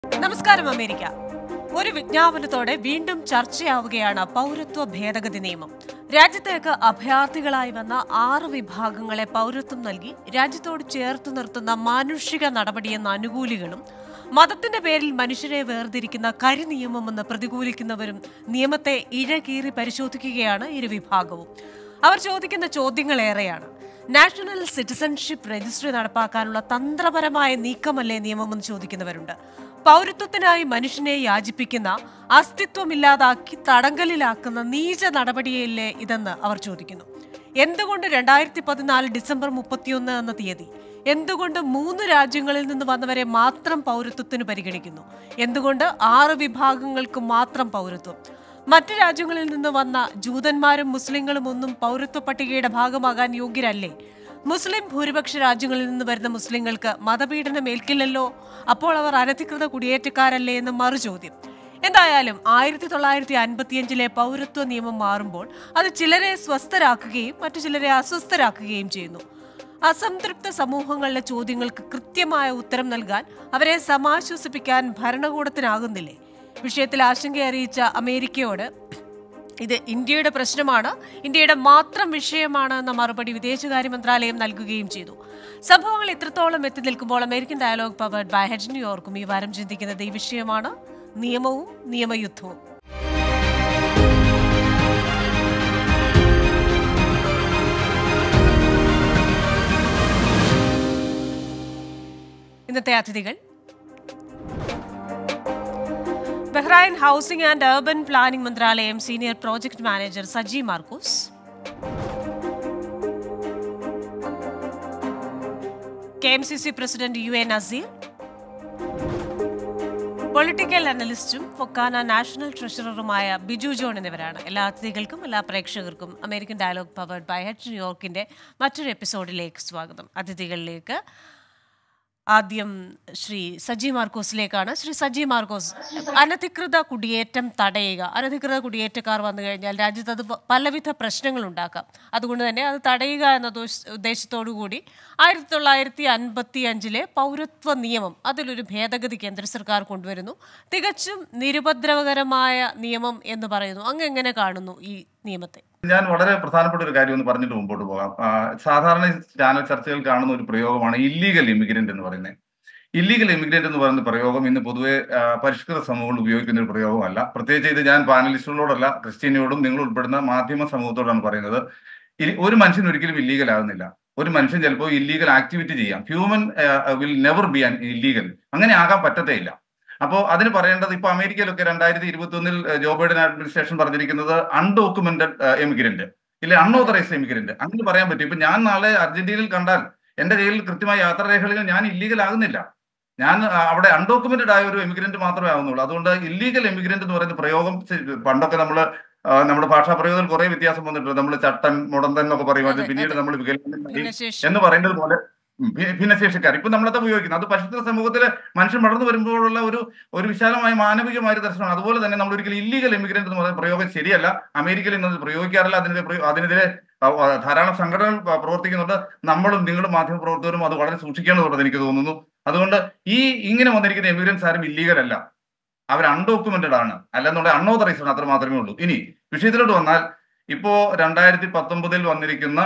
നമസ്കാരം അമേരിക്ക ഒരു വിജ്ഞാപനത്തോടെ വീണ്ടും ചർച്ചയാവുകയാണ് പൗരത്വ ഭേദഗതി നിയമം രാജ്യത്തേക്ക് അഭയാർത്ഥികളായി വന്ന ആറ് വിഭാഗങ്ങളെ പൗരത്വം നൽകി രാജ്യത്തോട് ചേർത്ത് നിർത്തുന്ന മാനുഷിക നടപടിയെന്ന അനുകൂലികളും മതത്തിന്റെ പേരിൽ മനുഷ്യരെ വേർതിരിക്കുന്ന കരിനിയമമെന്ന് പ്രതികൂലിക്കുന്നവരും നിയമത്തെ ഇഴകീറി പരിശോധിക്കുകയാണ് ഇരു വിഭാഗവും അവർ ചോദിക്കുന്ന ചോദ്യങ്ങളേറെയാണ് നാഷണൽ സിറ്റിസൺഷിപ്പ് രജിസ്ട്രി നടപ്പാക്കാനുള്ള തന്ത്രപരമായ നീക്കമല്ലേ നിയമമെന്ന് ചോദിക്കുന്നവരുണ്ട് പൗരത്വത്തിനായി മനുഷ്യനെ യാചിപ്പിക്കുന്ന അസ്തിത്വമില്ലാതാക്കി തടങ്കലിലാക്കുന്ന നീച നടപടിയല്ലേ ഇതെന്ന് അവർ ചോദിക്കുന്നു എന്തുകൊണ്ട് രണ്ടായിരത്തി പതിനാല് ഡിസംബർ മുപ്പത്തിയൊന്ന് എന്ന തീയതി എന്തുകൊണ്ട് മൂന്ന് രാജ്യങ്ങളിൽ നിന്ന് വന്നവരെ മാത്രം പൗരത്വത്തിന് പരിഗണിക്കുന്നു എന്തുകൊണ്ട് ആറ് വിഭാഗങ്ങൾക്ക് മാത്രം പൗരത്വം മറ്റ് രാജ്യങ്ങളിൽ നിന്ന് വന്ന ജൂതന്മാരും മുസ്ലിങ്ങളും ഒന്നും പൗരത്വ പട്ടികയുടെ ഭാഗമാകാൻ യോഗ്യരല്ലേ മുസ്ലിം ഭൂരിപക്ഷ രാജ്യങ്ങളിൽ നിന്ന് വരുന്ന മുസ്ലിങ്ങൾക്ക് മതപീഡനം ഏൽക്കില്ലല്ലോ അപ്പോൾ അവർ അനധികൃത കുടിയേറ്റക്കാരല്ലേ എന്ന് മറുചോദ്യം എന്തായാലും ആയിരത്തി തൊള്ളായിരത്തി അൻപത്തിയഞ്ചിലെ പൗരത്വ നിയമം മാറുമ്പോൾ അത് ചിലരെ സ്വസ്ഥരാക്കുകയും മറ്റു ചിലരെ അസ്വസ്ഥരാക്കുകയും ചെയ്യുന്നു അസംതൃപ്ത സമൂഹങ്ങളിലെ ചോദ്യങ്ങൾക്ക് കൃത്യമായ ഉത്തരം നൽകാൻ അവരെ സമാശ്വസിപ്പിക്കാൻ ഭരണകൂടത്തിനാകുന്നില്ലേ വിഷയത്തിൽ ആശങ്ക അറിയിച്ച അമേരിക്കയോട് ഇത് ഇന്ത്യയുടെ പ്രശ്നമാണ് ഇന്ത്യയുടെ മാത്രം വിഷയമാണ് എന്ന മറുപടി വിദേശകാര്യ മന്ത്രാലയം നൽകുകയും ചെയ്തു സംഭവങ്ങൾ ഇത്രത്തോളം എത്തി നിൽക്കുമ്പോൾ American dialogue powered by head ന്യൂയോർക്കും ഈ വാരം ചിന്തിക്കുന്നത് ഈ വിഷയമാണ് നിയമവും നിയമയുദ്ധവും ഇന്നത്തെ അതിഥികൾ Bahrain housing and urban planning മന്ത്രാലയം senior project manager Saji Markose K M C C president U A Nazeer political അനലിസ്റ്റും ഫൊക്കാന നാഷണൽ ട്രഷററുമായ ബിജു ജോൺ എന്നിവരാണ് എല്ലാ അതിഥികൾക്കും എല്ലാ പ്രേക്ഷകർക്കും American dialogue powered by head ന്യൂയോർക്കിന്റെ മറ്റൊരു എപ്പിസോഡിലേക്ക് സ്വാഗതം അതിഥികളിലേക്ക് ആദ്യം ശ്രീ സജി മാർക്കോസിലേക്കാണ് ശ്രീ സജി മാർക്കോസ് അനധികൃത കുടിയേറ്റം തടയുക അനധികൃത കുടിയേറ്റക്കാർ വന്നു കഴിഞ്ഞാൽ രാജ്യത്ത് അത് പ- പലവിധ പ്രശ്നങ്ങൾ ഉണ്ടാക്കാം അതുകൊണ്ട് തന്നെ അത് തടയുക എന്ന ദോഷ- ഉദ്ദേശത്തോടു കൂടി ആയിരത്തി തൊള്ളായിരത്തി അൻപത്തി അഞ്ചിലെ പൗരത്വ നിയമം അതിലൊരു ഭേദഗതി കേന്ദ്ര സർക്കാർ കൊണ്ടുവരുന്നു തികച്ചും നിരുപദ്രവകരമായ നിയമം എന്ന് പറയുന്നു അങ്ങ് എങ്ങനെ കാണുന്നു ഈ നിയമത്തെ ഞാൻ വളരെ പ്രധാനപ്പെട്ട ഒരു കാര്യം ഒന്ന് പറഞ്ഞിട്ട് മുമ്പോട്ട് പോകാം ആ, സാധാരണ ഈ ചാനൽ ചർച്ചകൾ കാണുന്ന ഒരു പ്രയോഗമാണ് ഇല്ലീഗൽ ഇമിഗ്രന്റ് എന്ന് പറയുന്നത് ഇല്ലീഗൽ ഇമിഗ്രന്റ് എന്ന് പറയുന്ന പ്രയോഗം ഇന്ന് പൊതുവെ ആ, പരിഷ്കൃത സമൂഹങ്ങൾ ഉപയോഗിക്കുന്ന ഒരു പ്രയോഗമല്ല പ്രത്യേകിച്ച് ഇത് ഞാൻ പാനലിസ്റ്റുകളോടല്ല ക്രിസ്ത്യനോടും നിങ്ങൾ ഉൾപ്പെടുന്ന മാധ്യമ സമൂഹത്തോടാണ് പറയുന്നത് ഇനി ഒരു മനുഷ്യൻ ഒരിക്കലും ഇല്ലീഗൽ ആകുന്നില്ല ഒരു മനുഷ്യൻ ചിലപ്പോൾ ഇല്ലീഗൽ ആക്ടിവിറ്റി ചെയ്യാം human will never be an illegal അങ്ങനെ ആകാൻ പറ്റത്തേ ഇല്ല അപ്പോൾ അതിന് പറയേണ്ടത് ഇപ്പൊ അമേരിക്കയിലൊക്കെ രണ്ടായിരത്തി ഇരുപത്തി ഒന്നിൽ ജോ ബൈഡൻ അഡ്മിനിസ്ട്രേഷൻ പറഞ്ഞിരിക്കുന്നത് അൺഡോക്യുമെന്റഡ് എമിഗ്രന്റ് ഇല്ല അൺഓതറൈസ്ഡ് എമിഗ്രന്റ് അങ്ങനെ പറയാൻ പറ്റും ഇപ്പൊ ഞാൻ നാളെ അർജന്റീനയിൽ കണ്ടാൽ എന്റെ കയ്യിൽ കൃത്യമായ യാത്രാരേഖകളിൽ ഞാൻ ഇല്ലീഗൽ ആകുന്നില്ല ഞാൻ ആ, അവിടെ അൺഡോക്യുമെന്റഡ് ആയ ഒരു എമിഗ്രന്റ് മാത്രമേ ആവുന്നുള്ളൂ അതുകൊണ്ട് ഇല്ലീഗൽ എമിഗ്രന്റ് എന്ന് പറയുന്ന പ്രയോഗം ശ- പണ്ടൊക്കെ നമ്മൾ നമ്മുടെ ഭാഷാ പ്രയോഗത്തിൽ കുറെ വ്യത്യാസം വന്നിട്ടുണ്ട് നമ്മൾ ചട്ടൻ മുടന്തൻ എന്നൊക്കെ പറയുമ്പോൾ അതെ, പിന്നീട് അതെ. നമ്മൾ വികലനം ഭിന്നശേഷി എന്ന് പറയുന്നത് പോലെ ഉം, ഭി- ഭിന്നശേഷിക്കാർ ഇപ്പൊ നമ്മളത് ഉപയോഗിക്കുന്നത് അത് പരിശുദ്ധ സമൂഹത്തിലെ മനുഷ്യൻ വളർന്നു വരുമ്പോഴുള്ള ഒരു ഒരു വിശാലമായ മാനവികമായ ഒരു ദർശനമാണ് അതുപോലെ തന്നെ നമ്മൾ ഒരിക്കലും ഇല്ലീഗൽ എമിഗ്രന്റ് എന്ന് പറയുന്ന പ്രയോഗം ശരിയല്ല അമേരിക്കയിൽ ഇന്നത് പ്രയോഗിക്കാറില്ല അതിനെതിരെ പ്രയോ- അതിനെതിരെ ആ, ആ, ധാരാളം സംഘടനകൾ പ- പ്രവർത്തിക്കുന്നുണ്ട് നമ്മളും നിങ്ങളും മാധ്യമ പ്രവർത്തകരും അത് വളരെ സൂക്ഷിക്കേണ്ടതുണ്ടെന്ന് എനിക്ക് തോന്നുന്നു അതുകൊണ്ട് ഈ ഇങ്ങനെ വന്നിരിക്കുന്ന എമിഗ്രൻസ് ആരും ഇല്ലീഗൽ അല്ല അവർ അൺഡോക്യുമെന്റഡ് ആണ് അല്ലെന്നുണ്ടെങ്കിൽ അൺഓതറൈസ്ഡ് ആണ് അത്ര മാത്രമേ ഉള്ളൂ ഇനി വിഷയത്തിലോട്ട് വന്നാൽ ഇപ്പോ രണ്ടായിരത്തി പത്തൊമ്പതിൽ വന്നിരിക്കുന്ന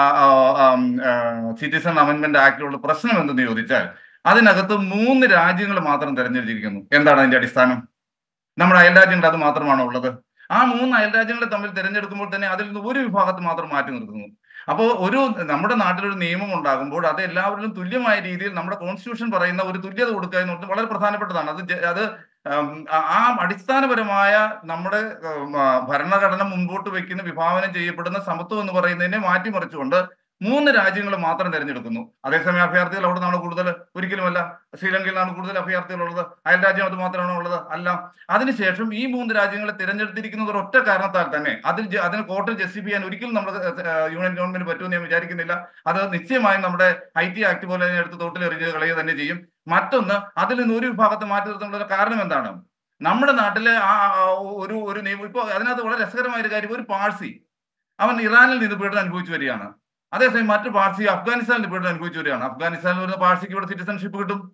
സിറ്റിസൺ അമെന്റ്മെന്റ് ആക്ടിലുള്ള പ്രശ്നം എന്തെന്ന് ചോദിച്ചാൽ അതിനകത്ത് മൂന്ന് രാജ്യങ്ങൾ മാത്രം തെരഞ്ഞെടുത്തിരിക്കുന്നു എന്താണ് അതിന്റെ അടിസ്ഥാനം നമ്മുടെ അയൽരാജ്യങ്ങൾ അത് മാത്രമാണോ ഉള്ളത് ആ മൂന്ന് അയൽരാജ്യങ്ങളെ തമ്മിൽ തിരഞ്ഞെടുക്കുമ്പോൾ തന്നെ അതിൽ നിന്ന് ഒരു വിഭാഗത്ത് മാത്രം മാറ്റി നിർത്തുന്നു അപ്പോൾ ഒരു നമ്മുടെ നാട്ടിലൊരു നിയമം ഉണ്ടാകുമ്പോൾ അത് എല്ലാവരിലും തുല്യമായ രീതിയിൽ നമ്മുടെ കോൺസ്റ്റിറ്റ്യൂഷൻ പറയുന്ന ഒരു തുല്യത കൊടുക്കുക എന്ന് പറഞ്ഞാൽ വളരെ പ്രധാനപ്പെട്ടതാണ് അത് ജ- അത് ഉം, ആ- ആ അടിസ്ഥാനപരമായ നമ്മുടെ ഉം, ആ, ഭരണഘടന മുൻപോട്ട് വെക്കുന്ന വിഭാവനം ചെയ്യപ്പെടുന്ന സമത്വം എന്ന് പറയുന്നതിനെ മാറ്റിമറിച്ചുകൊണ്ട് മൂന്ന് രാജ്യങ്ങൾ മാത്രം തിരഞ്ഞെടുക്കുന്നു അതേസമയം അഭയാർത്ഥികൾ അവിടെ നിന്നാണ് കൂടുതൽ ഒരിക്കലുമല്ല ശ്രീലങ്കയിലാണ് കൂടുതൽ അഭയാർത്ഥികൾ ഉള്ളത് അയൽ രാജ്യം അത് മാത്രമാണോ ഉള്ളത് അല്ല അതിനുശേഷം ഈ മൂന്ന് രാജ്യങ്ങളെ തിരഞ്ഞെടുത്തിരിക്കുന്നത് ഒരൊറ്റ കാരണത്താൽ തന്നെ അതിൽ ജ- അതിന് കോർട്ടിൽ ജസ്റ്റിഫൈ ചെയ്യാൻ ഒരിക്കലും നമ്മുടെ ഏഹ്, യൂണിയൻ ഗവൺമെന്റ് പറ്റുമെന്ന് ഞാൻ വിചാരിക്കുന്നില്ല അത് നിശ്ചയമായും നമ്മുടെ ഐ ടി ആക്ട് പോലെ തന്നെ എടുത്ത് തോട്ടിൽ എറിഞ്ഞ് കളയുക തന്നെ ചെയ്യും മറ്റൊന്ന് അതിൽ നിന്ന് ഒരു വിഭാഗത്തെ മാറ്റി നിർത്താനുള്ള കാരണം എന്താണ് നമ്മുടെ നാട്ടിലെ ആ ആ- ആ ഒരു ഒരു നിയമം ഇപ്പോൾ അതിനകത്ത് വളരെ രസകരമായ ഒരു കാര്യം ഒരു പാഴ്സി അവൻ ഇറാനിൽ നിന്ന് പീഡനം അനുഭവിച്ചു വരികയാണ് അതേസമയം മറ്റു പാഴ്സി അഫ്ഗാനിസ്ഥാനിൽ പീഡനം അനുഭവിച്ചു വരികയാണ് അഫ്ഗാനിസ്ഥാനിൽ വരുന്ന പാഴ്സിക്ക് ഇവിടെ സിറ്റിസൺഷിപ്പ് കിട്ടും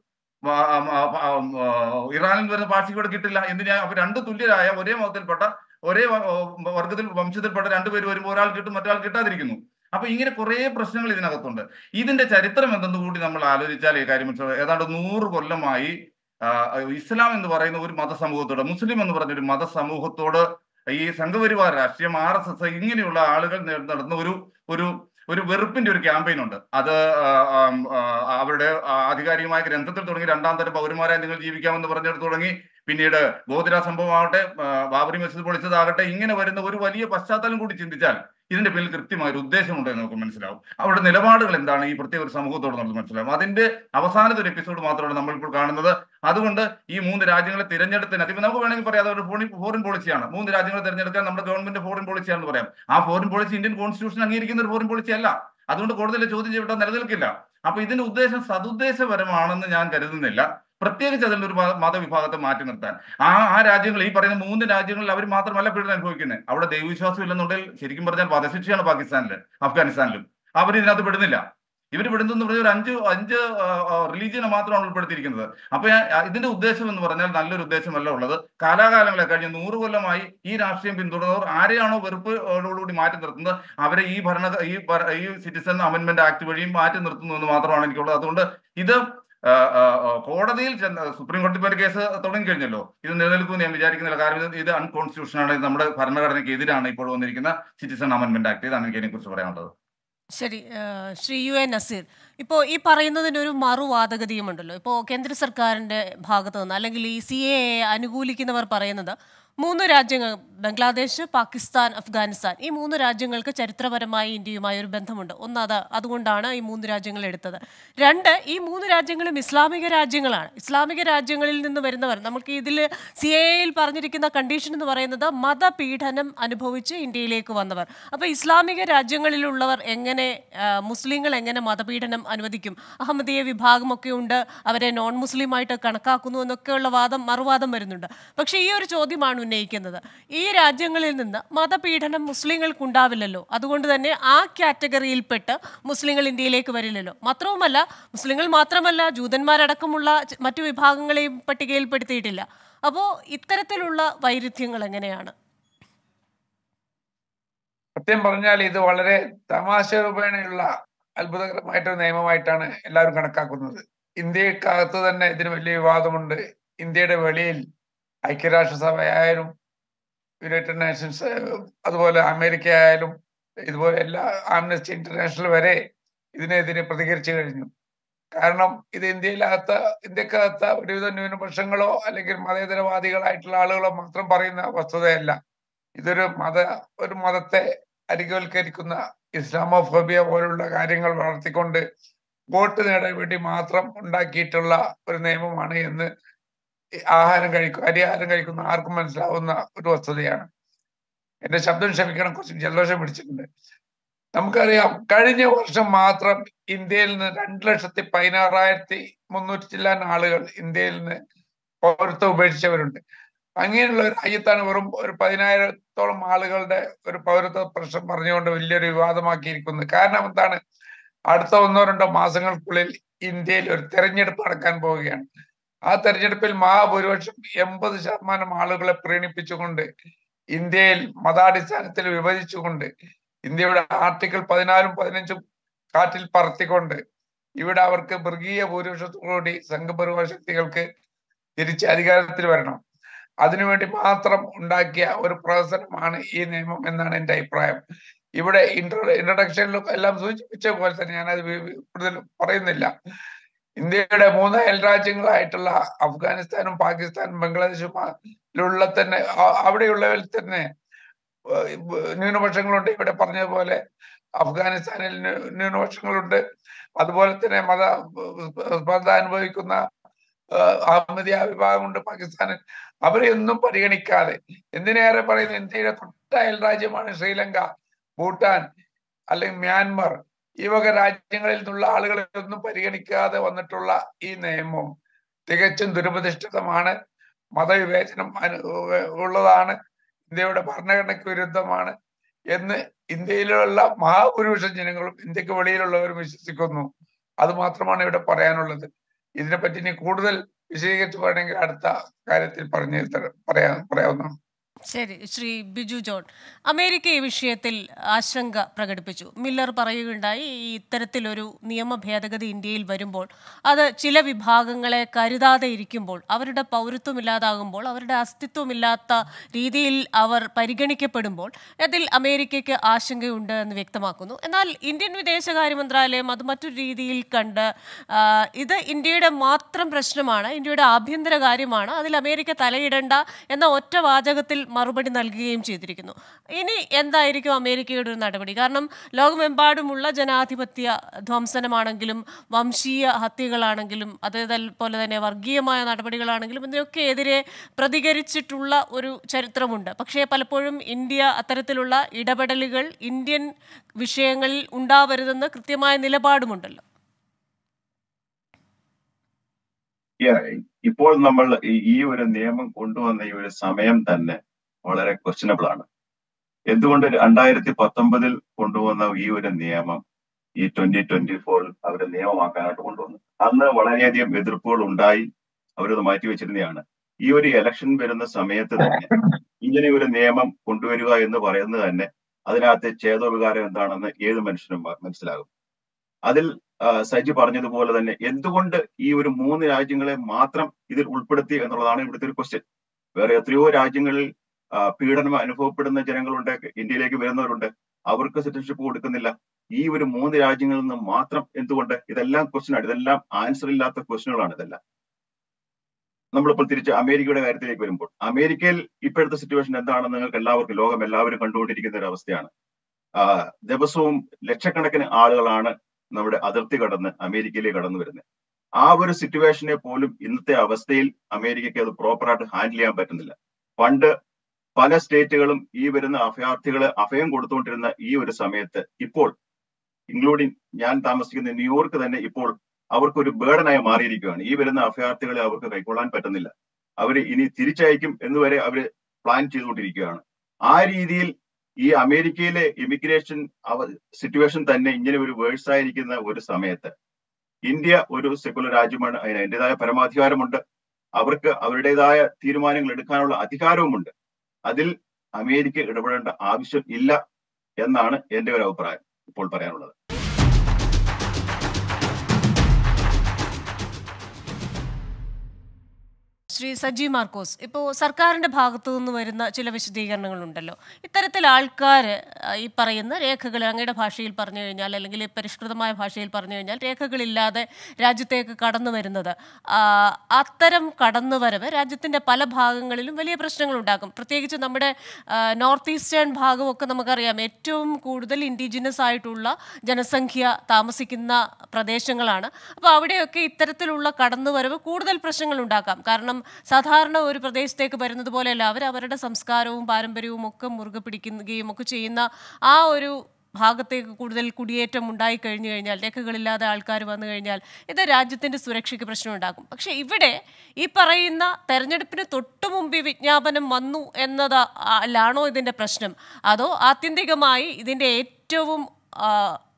ആ, ആ, ആ, ആ, ഇറാനിൽ വരുന്ന പാർട്ടിക്ക് ഇവിടെ കിട്ടില്ല എന്തിനാ അപ്പൊ രണ്ട് തുല്യരായ ഒരേ മതത്തിൽപ്പെട്ട ഒരേ വ- ഓ, വർഗത്തിൽ വംശത്തിൽപ്പെട്ട രണ്ടുപേര് വരുമ്പോൾ ഒരാൾ കിട്ടും മറ്റൊരാൾ കിട്ടാതിരിക്കുന്നു അപ്പൊ ഇങ്ങനെ കുറെ പ്രശ്നങ്ങൾ ഇതിനകത്തുണ്ട് ഇതിന്റെ ചരിത്രം എന്തെന്ന് കൂടി നമ്മൾ ആലോചിച്ചാൽ ഈ കാര്യം മനസ്സിലാവും ഏതാണ്ട് നൂറ് കൊല്ലമായി ആ, ഇസ്ലാം എന്ന് പറയുന്ന ഒരു മതസമൂഹത്തോട് മുസ്ലിം എന്ന് പറഞ്ഞ ഒരു മതസമൂഹത്തോട് ഈ സംഘപരിവാർ രാഷ്ട്രീയം ആർ എസ് എസ് ഇങ്ങനെയുള്ള ആളുകൾ നേ- നടത്തുന്ന ഒരു ഒരു ഒരു വെറുപ്പിന്റെ ഒരു ക്യാമ്പയിൻ ഉണ്ട് അത് ആ, ആം, ആ, അവരുടെ ആ, ആധികാരികമായ ഗ്രന്ഥത്തിൽ തുടങ്ങി രണ്ടാം തരം പൗരന്മാരായി നിങ്ങൾ ജീവിക്കാമെന്ന് പറഞ്ഞിടത്ത് തുടങ്ങി പിന്നീട് ഗോതിര സംഭവമാവട്ടെ ആ, ബാബറി മസ്ജിദ് പൊളിച്ചതാകട്ടെ ഇങ്ങനെ വരുന്ന ഒരു വലിയ പശ്ചാത്തലം കൂടി ചിന്തിച്ചാൽ ഇതിന്റെ പിന്നിൽ കൃത്യമായ ഒരു ഉദ്ദേശമുണ്ട് എന്ന് നമുക്ക് മനസ്സിലാവും അവരുടെ നിലപാടുകൾ എന്താണ് ഈ പ്രത്യേക ഒരു സമൂഹത്തോട് നമുക്ക് മനസ്സിലാവും അതിന്റെ അവസാനത്തെ ഒരു എപ്പിസോഡ് മാത്രമാണ് നമ്മൾ ഇപ്പോൾ കാണുന്നത് അതുകൊണ്ട് ഈ മൂന്ന് രാജ്യങ്ങളെ തിരഞ്ഞെടുത്തതിന് ഇപ്പൊ നമുക്ക് വേണമെങ്കിൽ പറയാം അതൊരു ഫോറിൻ ഫോറിൻ പോളിസിയാണ് മൂന്ന് രാജ്യങ്ങളെ തിരഞ്ഞെടുക്കാൻ നമ്മുടെ ഗവൺമെന്റ് ഫോറിൻ പോളിസിയാണെന്ന് പറയാം ആ ഫോറിൻ പോളിസി ഇന്ത്യൻ കോൺസ്റ്റിറ്റ്യൂഷൻ അംഗീകരിക്കുന്ന ഒരു ഫോറിൻ പോളിസി അല്ല അതുകൊണ്ട് കൂടുതൽ ചോദ്യം ചെയ്യപ്പെട്ടാൽ നിലനിൽക്കില്ല അപ്പൊ ഇതിന്റെ ഉദ്ദേശം സതുദ്ദേശപരമാണെന്ന് ഞാൻ കരുതുന്നില്ല പ്രത്യേകിച്ച് അതിൽ ഒരു മത- മതവിഭാഗത്തെ മാറ്റി നിർത്താൻ ആ ആ രാജ്യങ്ങൾ ഈ പറയുന്ന മൂന്ന് രാജ്യങ്ങളിൽ അവർ മാത്രമല്ല പീഡനം അനുഭവിക്കുന്നത് അവിടെ ദൈവവിശ്വാസം ഇല്ലെന്നുണ്ടെങ്കിൽ ശരിക്കും പറഞ്ഞാൽ വധശിക്ഷയാണ് പാകിസ്ഥാനിൽ അഫ്ഗാനിസ്ഥാനിലും അവർ ഇതിനകത്ത് പെടുന്നില്ല ഇവർ പെടുന്നെന്ന് പറഞ്ഞ ഒരു അഞ്ച് അഞ്ച് റിലീജിയനെ മാത്രമാണ് ഉൾപ്പെടുത്തിയിരിക്കുന്നത് അപ്പൊ ഞാൻ- ആ, ഇതിന്റെ ഉദ്ദേശം എന്ന് പറഞ്ഞാൽ നല്ലൊരു ഉദ്ദേശമല്ല ഉള്ളത് കാലാകാലങ്ങളെ കഴിഞ്ഞ് നൂറ് കൊല്ലമായി ഈ രാഷ്ട്രീയം പിന്തുടർന്നവർ ആരെയാണോ വെറുപ്പോടുകൂടി മാറ്റി നിർത്തുന്നത് അവരെ ഈ ഭരണ ഈ ഭര- ഈ സിറ്റിസൺ അമെന്റ്മെന്റ് ആക്ട് വഴിയും മാറ്റി നിർത്തുന്നു എന്ന് മാത്രമാണ് എനിക്കുള്ളത് അതുകൊണ്ട് ഇത് ആ, ആ, ആ, കോടതിയിൽ ചെന്ന് സുപ്രീം കോടതി ഇപ്പോൾ ഒരു കേസ് തുടങ്ങിക്കഴിഞ്ഞല്ലോ ഇത് നിലനിൽക്കുമെന്ന് ഞാൻ വിചാരിക്കുന്നില്ല കാരണം ഇത് ഇത് അൺകോൺസ്റ്റിറ്റ്യൂഷൻ ആണ് ഇത് നമ്മുടെ ഭരണഘടനയ്ക്ക് എതിരാണ് ഇപ്പോൾ വന്നിരിക്കുന്ന സിറ്റിസൺ അമെന്റ്മെന്റ് ആക്ട് ഇതാണ് എനിക്ക് അതിനെക്കുറിച്ച് പറയാനുള്ളത് ശരി ആ, ശ്രീ യു എൻ നസീർ ഇപ്പോൾ ഈ പറയുന്നതിന് ഒരു മറുവാദഗതിയുമുണ്ടല്ലോ ഇപ്പോൾ കേന്ദ്ര സർക്കാരിൻ്റെ ഭാഗത്ത് നിന്ന് അല്ലെങ്കിൽ ഈ സി എ അനുകൂലിക്കുന്നവർ പറയുന്നത് മൂന്ന് രാജ്യങ്ങൾ ബംഗ്ലാദേശ് പാകിസ്ഥാൻ അഫ്ഗാനിസ്ഥാൻ ഈ മൂന്ന് രാജ്യങ്ങൾക്ക് ചരിത്രപരമായി ഇന്ത്യയുമായി ഒരു ബന്ധമുണ്ട് ഒന്ന് അത് അതുകൊണ്ടാണ് ഈ മൂന്ന് രാജ്യങ്ങൾ എടുത്തത് രണ്ട് ഈ മൂന്ന് രാജ്യങ്ങളും ഇസ്ലാമിക രാജ്യങ്ങളാണ് ഇസ്ലാമിക രാജ്യങ്ങളിൽ നിന്ന് വരുന്നവർ നമുക്ക് ഇതിൽ സി എയിൽ പറഞ്ഞിരിക്കുന്ന കണ്ടീഷൻ എന്ന് പറയുന്നത് മതപീഡനം അനുഭവിച്ച് ഇന്ത്യയിലേക്ക് വന്നവർ അപ്പോൾ ഇസ്ലാമിക രാജ്യങ്ങളിലുള്ളവർ എങ്ങനെ ആ, മുസ്ലിങ്ങൾ എങ്ങനെ മതപീഡനം അനുവദിക്കും അഹമ്മദീയ വിഭാഗമൊക്കെ ഉണ്ട് അവരെ നോൺ മുസ്ലിമായിട്ട് കണക്കാക്കുന്നു എന്നൊക്കെയുള്ള വാദം മറുവാദം വരുന്നുണ്ട് പക്ഷേ ഈ ഒരു ചോദ്യമാണ് ഉന്നയിക്കുന്നത് ഈ രാജ്യങ്ങളിൽ നിന്ന് മതപീഡനം മുസ്ലിങ്ങൾക്കുണ്ടാവില്ലല്ലോ അതുകൊണ്ട് തന്നെ ആ കാറ്റഗറിയിൽപ്പെട്ട് മുസ്ലിങ്ങൾ ഇന്ത്യയിലേക്ക് വരില്ലല്ലോ മാത്രവുമല്ല മുസ്ലിങ്ങൾ മാത്രമല്ല ജൂതന്മാരടക്കമുള്ള ച- മറ്റു വിഭാഗങ്ങളെയും പട്ടികയിൽപ്പെടുത്തിയിട്ടില്ല അപ്പോൾ ഇത്തരത്തിലുള്ള വൈരുദ്ധ്യങ്ങൾ എങ്ങനെയാണ് സത്യം പറഞ്ഞാൽ ഇത് വളരെ തമാശ രൂപേണയുള്ള അത്ഭുതകരമായിട്ടൊരു നിയമമായിട്ടാണ് എല്ലാവരും കണക്കാക്കുന്നത് ഇന്ത്യക്കകത്ത് തന്നെ ഇതിന് വലിയ വിവാദമുണ്ട് ഇന്ത്യയുടെ വെളിയിൽ ഐക്യരാഷ്ട്രസഭയായാലും യുണൈറ്റഡ് നേഷൻസ് അതുപോലെ അമേരിക്ക ആയാലും ഇതുപോലെ എല്ലാ ആംനസ്റ്റി ഇന്റർനാഷണൽ വരെ ഇതിനെതിരെ പ്രതികരിച്ചു കഴിഞ്ഞു കാരണം ഇത് ഇന്ത്യയിലകത്ത് ഇന്ത്യക്കകത്ത് ഒരുവിധ ന്യൂനപക്ഷങ്ങളോ അല്ലെങ്കിൽ മതേതരവാദികളായിട്ടുള്ള ആളുകളോ മാത്രം പറയുന്ന വസ്തുതയല്ല ഇതൊരു മത ഒരു മതത്തെ അരികവൽക്കരിക്കുന്ന ഇസ്ലാമോഫോബിയ പോലുള്ള കാര്യങ്ങൾ വളർത്തിക്കൊണ്ട് വോട്ട് നേടാൻ വേണ്ടി മാത്രം ഉണ്ടാക്കിയിട്ടുള്ള ഒരു നിയമമാണ് എന്ന് ഈ ആഹാരം കഴിക്കും അരിയാഹാരം കഴിക്കുന്ന ആർക്കും മനസ്സിലാവുന്ന ഒരു വസ്തുതയാണ് എന്റെ ശബ്ദം ക്ഷമിക്കണം കുറച്ച് ജലദോഷം പിടിച്ചിട്ടുണ്ട് നമുക്കറിയാം കഴിഞ്ഞ വർഷം മാത്രം ഇന്ത്യയിൽ നിന്ന് രണ്ട് ലക്ഷത്തി പതിനാറായിരത്തി മുന്നൂറ്റി ചില്ലാൻ ആളുകൾ ഇന്ത്യയിൽ നിന്ന് പൗരത്വം ഉപേക്ഷിച്ചവരുണ്ട് അങ്ങനെയുള്ള ഒരു രാജ്യത്താണ് വെറും ഒരു പതിനായിരത്തോളം ആളുകളുടെ ഒരു പൗരത്വ പ്രശ്നം പറഞ്ഞുകൊണ്ട് വലിയൊരു വിവാദമാക്കിയിരിക്കുന്നത് കാരണം എന്താണ് അടുത്ത ഒന്നോ രണ്ടോ മാസങ്ങൾക്കുള്ളിൽ ഇന്ത്യയിൽ ഒരു തെരഞ്ഞെടുപ്പ് നടക്കാൻ പോവുകയാണ് ആ തെരഞ്ഞെടുപ്പിൽ മഹാഭൂരിപക്ഷം എൺപത് ശതമാനം ആളുകളെ പ്രീണിപ്പിച്ചുകൊണ്ട് ഇന്ത്യയിൽ മതാടിസ്ഥാനത്തിൽ വിഭജിച്ചുകൊണ്ട് ഇന്ത്യയുടെ ആർട്ടിക്കിൾ പതിനാലും പതിനഞ്ചും കാറ്റിൽ പറത്തിക്കൊണ്ട് ഇവിടെ അവർക്ക് മൃഗീയ ഭൂരിപക്ഷത്തോടുകൂടി സംഘപരിവാർ ശക്തികൾക്ക് തിരിച്ച് അധികാരത്തിൽ വരണം അതിനുവേണ്ടി മാത്രം ഉണ്ടാക്കിയ ഒരു പ്രവർത്തനമാണ് ഈ നിയമം എന്നാണ് എൻ്റെ അഭിപ്രായം ഇവിടെ ഇൻട്രോ ഇൻട്രഡക്ഷനിലും എല്ലാം സൂചിപ്പിച്ച പോലെ തന്നെ ഞാനത് വി- വി- കൂടുതൽ പറയുന്നില്ല ഇന്ത്യയുടെ മൂന്ന് അയൽ രാജ്യങ്ങളായിട്ടുള്ള അഫ്ഗാനിസ്ഥാനും പാകിസ്ഥാനും ബംഗ്ലാദേശുമായുള്ള തന്നെ അ- അവിടെയുള്ളവരിൽ തന്നെ ഏഹ് ഇബ് ന്യൂനപക്ഷങ്ങളുണ്ട് ഇവിടെ പറഞ്ഞതുപോലെ അഫ്ഗാനിസ്ഥാനിൽ ന്യൂ- ന്യൂനപക്ഷങ്ങളുണ്ട് അതുപോലെ തന്നെ മത സ്പർദ്ധ അനുഭവിക്കുന്ന ഏഹ് അഹമ്മദിയ വിഭാഗമുണ്ട് പാകിസ്ഥാനിൽ അവരെയൊന്നും പരിഗണിക്കാതെ എന്തിനേറെ പറയുന്നത് ഇന്ത്യയുടെ തൊട്ട അയൽ രാജ്യമാണ് ശ്രീലങ്ക ഭൂട്ടാൻ അല്ലെങ്കിൽ മ്യാൻമർ ഈ വക രാജ്യങ്ങളിൽ നിന്നുള്ള ആളുകളെ ഒന്നും പരിഗണിക്കാതെ വന്നിട്ടുള്ള ഈ നിയമം തികച്ചും ദുരുപദിഷ്ടിതമാണ് മതവിവേചനം അനു ഉള്ളതാണ് ഇന്ത്യയുടെ ഭരണഘടനയ്ക്ക് വിരുദ്ധമാണ് എന്ന് ഇന്ത്യയിലുള്ള മഹാഭൂരിപക്ഷം ജനങ്ങളും ഇന്ത്യക്ക് വെളിയിലുള്ളവരും വിശ്വസിക്കുന്നു അത് മാത്രമാണ് ഇവിടെ പറയാനുള്ളത് ഇതിനെപ്പറ്റി ഇനി കൂടുതൽ വിശദീകരിച്ച് പറയണമെങ്കിൽ അടുത്ത കാര്യത്തിൽ പറഞ്ഞു തര- പറയാ പറയാവുന്നതാണ് ശരി ശ്രീ ബിജു ജോൺ അമേരിക്ക ഈ വിഷയത്തിൽ ആശങ്ക പ്രകടിപ്പിച്ചു മില്ലർ പറയുകയുണ്ടായി ഈ ഇത്തരത്തിലൊരു നിയമ ഭേദഗതി ഇന്ത്യയിൽ വരുമ്പോൾ അത് ചില വിഭാഗങ്ങളെ കരുതാതെ ഇരിക്കുമ്പോൾ അവരുടെ പൗരത്വം ഇല്ലാതാകുമ്പോൾ അവരുടെ അസ്തിത്വമില്ലാത്ത രീതിയിൽ അവർ പരിഗണിക്കപ്പെടുമ്പോൾ അതിൽ അമേരിക്കയ്ക്ക് ആശങ്കയുണ്ട് എന്ന് വ്യക്തമാക്കുന്നു എന്നാൽ ഇന്ത്യൻ വിദേശകാര്യ മന്ത്രാലയം അത് മറ്റൊരു രീതിയിൽ കണ്ട് ആ, ഇത് ഇന്ത്യയുടെ മാത്രം പ്രശ്നമാണ് ഇന്ത്യയുടെ ആഭ്യന്തര കാര്യമാണ് അതിൽ അമേരിക്ക തലയിടണ്ട എന്ന ഒറ്റ വാചകത്തിൽ മറുപടി നൽകുകയും ചെയ്തിരിക്കുന്നു ഇനി എന്തായിരിക്കും അമേരിക്കയുടെ ഒരു നടപടി കാരണം ലോകമെമ്പാടുമുള്ള ജനാധിപത്യ ധ്വംസനമാണെങ്കിലും വംശീയ ഹത്യകളാണെങ്കിലും അതേപോലെ തന്നെ വർഗീയമായ നടപടികളാണെങ്കിലും ഇതിനൊക്കെ എതിരെ പ്രതികരിച്ചിട്ടുള്ള ഒരു ചരിത്രമുണ്ട് പക്ഷേ പലപ്പോഴും ഇന്ത്യ അത്തരത്തിലുള്ള ഇടപെടലുകൾ ഇന്ത്യൻ വിഷയങ്ങളിൽ ഉണ്ടാവരുതെന്ന് കൃത്യമായ നിലപാടുമുണ്ടല്ലോ Yeah, ഇപ്പോൾ നമ്മൾ ഈ- ഈ ഒരു നിയമം കൊണ്ടുവന്ന ഈ ഒരു സമയം തന്നെ വളരെ ക്വസ്റ്റ്യനബിൾ ആണ് എന്തുകൊണ്ട് രണ്ടായിരത്തി പത്തൊമ്പതിൽ കൊണ്ടുവന്ന ഈ ഒരു നിയമം ഈ ട്വന്റി ട്വന്റി ഫോറിൽ അവർ നിയമമാക്കാനായിട്ട് കൊണ്ടുവന്നു അന്ന് വളരെയധികം എതിർപ്പുകൾ ഉണ്ടായി അവരത് മാറ്റിവെച്ചിരുന്നതാണ് ഈ ഒരു ഇലക്ഷൻ വരുന്ന സമയത്ത് തന്നെ ഇങ്ങനെ ഒരു നിയമം കൊണ്ടുവരിക എന്ന് പറയുന്നത് തന്നെ അതിനകത്ത് ചേതോവികാരം എന്താണെന്ന് ഏത് മനുഷ്യനും മ- മനസ്സിലാകും അതിൽ ആ, സജി പറഞ്ഞതുപോലെ തന്നെ എന്തുകൊണ്ട് ഈ ഒരു മൂന്ന് രാജ്യങ്ങളെ മാത്രം ഇതിൽ ഉൾപ്പെടുത്തി എന്നുള്ളതാണ് ഇവിടുത്തെ ഒരു ക്വസ്റ്റ്യൻ വേറെ എത്രയോ രാജ്യങ്ങളിൽ ആ, പീഡനം അനുഭവപ്പെടുന്ന ജനങ്ങളുണ്ട് ഇന്ത്യയിലേക്ക് വരുന്നവരുണ്ട് അവർക്ക് സിറ്റിസൺഷിപ്പ് കൊടുക്കുന്നില്ല ഈ ഒരു മൂന്ന് രാജ്യങ്ങളിൽ നിന്ന് മാത്രം എന്തുകൊണ്ട് ഇതെല്ലാം ക്വസ്റ്റ്യൻ ആണ് ഇതെല്ലാം ആൻസർ ഇല്ലാത്ത ക്വസ്റ്റ്യനുകളാണ് ഇതെല്ലാം നമ്മളിപ്പോൾ തിരിച്ച് അമേരിക്കയുടെ കാര്യത്തിലേക്ക് വരുമ്പോൾ അമേരിക്കയിൽ ഇപ്പോഴത്തെ സിറ്റുവേഷൻ എന്താണെന്ന് നിങ്ങൾക്ക് എല്ലാവർക്കും ലോകം എല്ലാവരും കണ്ടുകൊണ്ടിരിക്കുന്ന ഒരു അവസ്ഥയാണ് ആ, ദിവസവും ലക്ഷക്കണക്കിന് ആളുകളാണ് നമ്മുടെ അതിർത്തി കടന്ന് അമേരിക്കയിലേക്ക് കടന്നു വരുന്നത് ആ ഒരു സിറ്റുവേഷനെ പോലും ഇന്നത്തെ അവസ്ഥയിൽ അമേരിക്കയ്ക്ക് അത് പ്രോപ്പറായിട്ട് ഹാൻഡിൽ ചെയ്യാൻ പറ്റുന്നില്ല പണ്ട് പല സ്റ്റേറ്റുകളും ഈ വരുന്ന അഭയാർത്ഥികളെ അഭയം കൊടുത്തുകൊണ്ടിരുന്ന ഈ ഒരു സമയത്ത് ഇപ്പോൾ ഇൻക്ലൂഡിങ് ഞാൻ താമസിക്കുന്ന ന്യൂയോർക്ക് തന്നെ ഇപ്പോൾ അവർക്ക് ഒരു ബേർഡനായി മാറിയിരിക്കുകയാണ് ഈ വരുന്ന അഭയാർത്ഥികളെ അവർക്ക് കൈക്കൊള്ളാൻ പറ്റുന്നില്ല അവർ ഇനി തിരിച്ചയക്കും എന്ന് വരെ അവർ പ്ലാൻ ചെയ്തുകൊണ്ടിരിക്കുകയാണ് ആ രീതിയിൽ ഈ അമേരിക്കയിലെ ഇമിഗ്രേഷൻ സിറ്റുവേഷൻ തന്നെ ഇങ്ങനെ ഒരു വേഴ്സ് ആയിരിക്കുന്ന ഒരു സമയത്ത് ഇന്ത്യ ഒരു സെക്കുലർ രാജ്യമാണ് അതിന് അതിൻ്റെതായ പരമാധികാരമുണ്ട് അവർക്ക് അവരുടേതായ തീരുമാനങ്ങൾ എടുക്കാനുള്ള അധികാരവുമുണ്ട് അതിൽ അമേരിക്ക ഇടപെടേണ്ട ആവശ്യം ഇല്ല എന്നാണ് എന്റെ ഒരു അഭിപ്രായം ഇപ്പോൾ പറയാനുള്ളത് ശ്രീ സജി മാർക്കോസ് ഇപ്പോൾ സർക്കാരിൻ്റെ ഭാഗത്തു നിന്ന് വരുന്ന ചില വിശദീകരണങ്ങളുണ്ടല്ലോ ഇത്തരത്തിൽ ആൾക്കാർ ഈ പറയുന്ന രേഖകൾ അങ്ങയുടെ ഭാഷയിൽ പറഞ്ഞു കഴിഞ്ഞാൽ അല്ലെങ്കിൽ ഈ പരിഷ്കൃതമായ ഭാഷയിൽ പറഞ്ഞു കഴിഞ്ഞാൽ രേഖകളില്ലാതെ രാജ്യത്തേക്ക് കടന്നു വരുന്നത് ആ, അത്തരം കടന്നുവരവ് രാജ്യത്തിൻ്റെ പല ഭാഗങ്ങളിലും വലിയ പ്രശ്നങ്ങൾ ഉണ്ടാക്കും പ്രത്യേകിച്ച് നമ്മുടെ ആ, നോർത്ത് ഈസ്റ്റേൺ ഭാഗമൊക്കെ നമുക്കറിയാം ഏറ്റവും കൂടുതൽ ഇൻഡിജിനസ് ആയിട്ടുള്ള ജനസംഖ്യ താമസിക്കുന്ന പ്രദേശങ്ങളാണ് അപ്പോൾ അവിടെയൊക്കെ ഇത്തരത്തിലുള്ള കടന്നുവരവ് കൂടുതൽ പ്രശ്നങ്ങൾ ഉണ്ടാക്കാം കാരണം സാധാരണ ഒരു പ്രദേശത്തേക്ക് വരുന്നത് പോലെയല്ല അവർ അവരുടെ സംസ്കാരവും പാരമ്പര്യവും ഒക്കെ മുറുകെ പിടിക്കുകയും ഒക്കെ ചെയ്യുന്ന ആ ഒരു ഭാഗത്തേക്ക് കൂടുതൽ കുടിയേറ്റം ഉണ്ടായി കഴിഞ്ഞു കഴിഞ്ഞാൽ രേഖകളില്ലാതെ ആൾക്കാർ വന്നു കഴിഞ്ഞാൽ ഇത് രാജ്യത്തിന്റെ സുരക്ഷയ്ക്ക് പ്രശ്നമുണ്ടാക്കും പക്ഷെ ഇവിടെ ഈ പറയുന്ന തെരഞ്ഞെടുപ്പിന് തൊട്ടു മുമ്പ് ഈ വിജ്ഞാപനം വന്നു എന്നത് അല്ലാണോ ഇതിന്റെ പ്രശ്നം അതോ ആത്യന്തികമായി ഇതിന്റെ ഏറ്റവും ആ,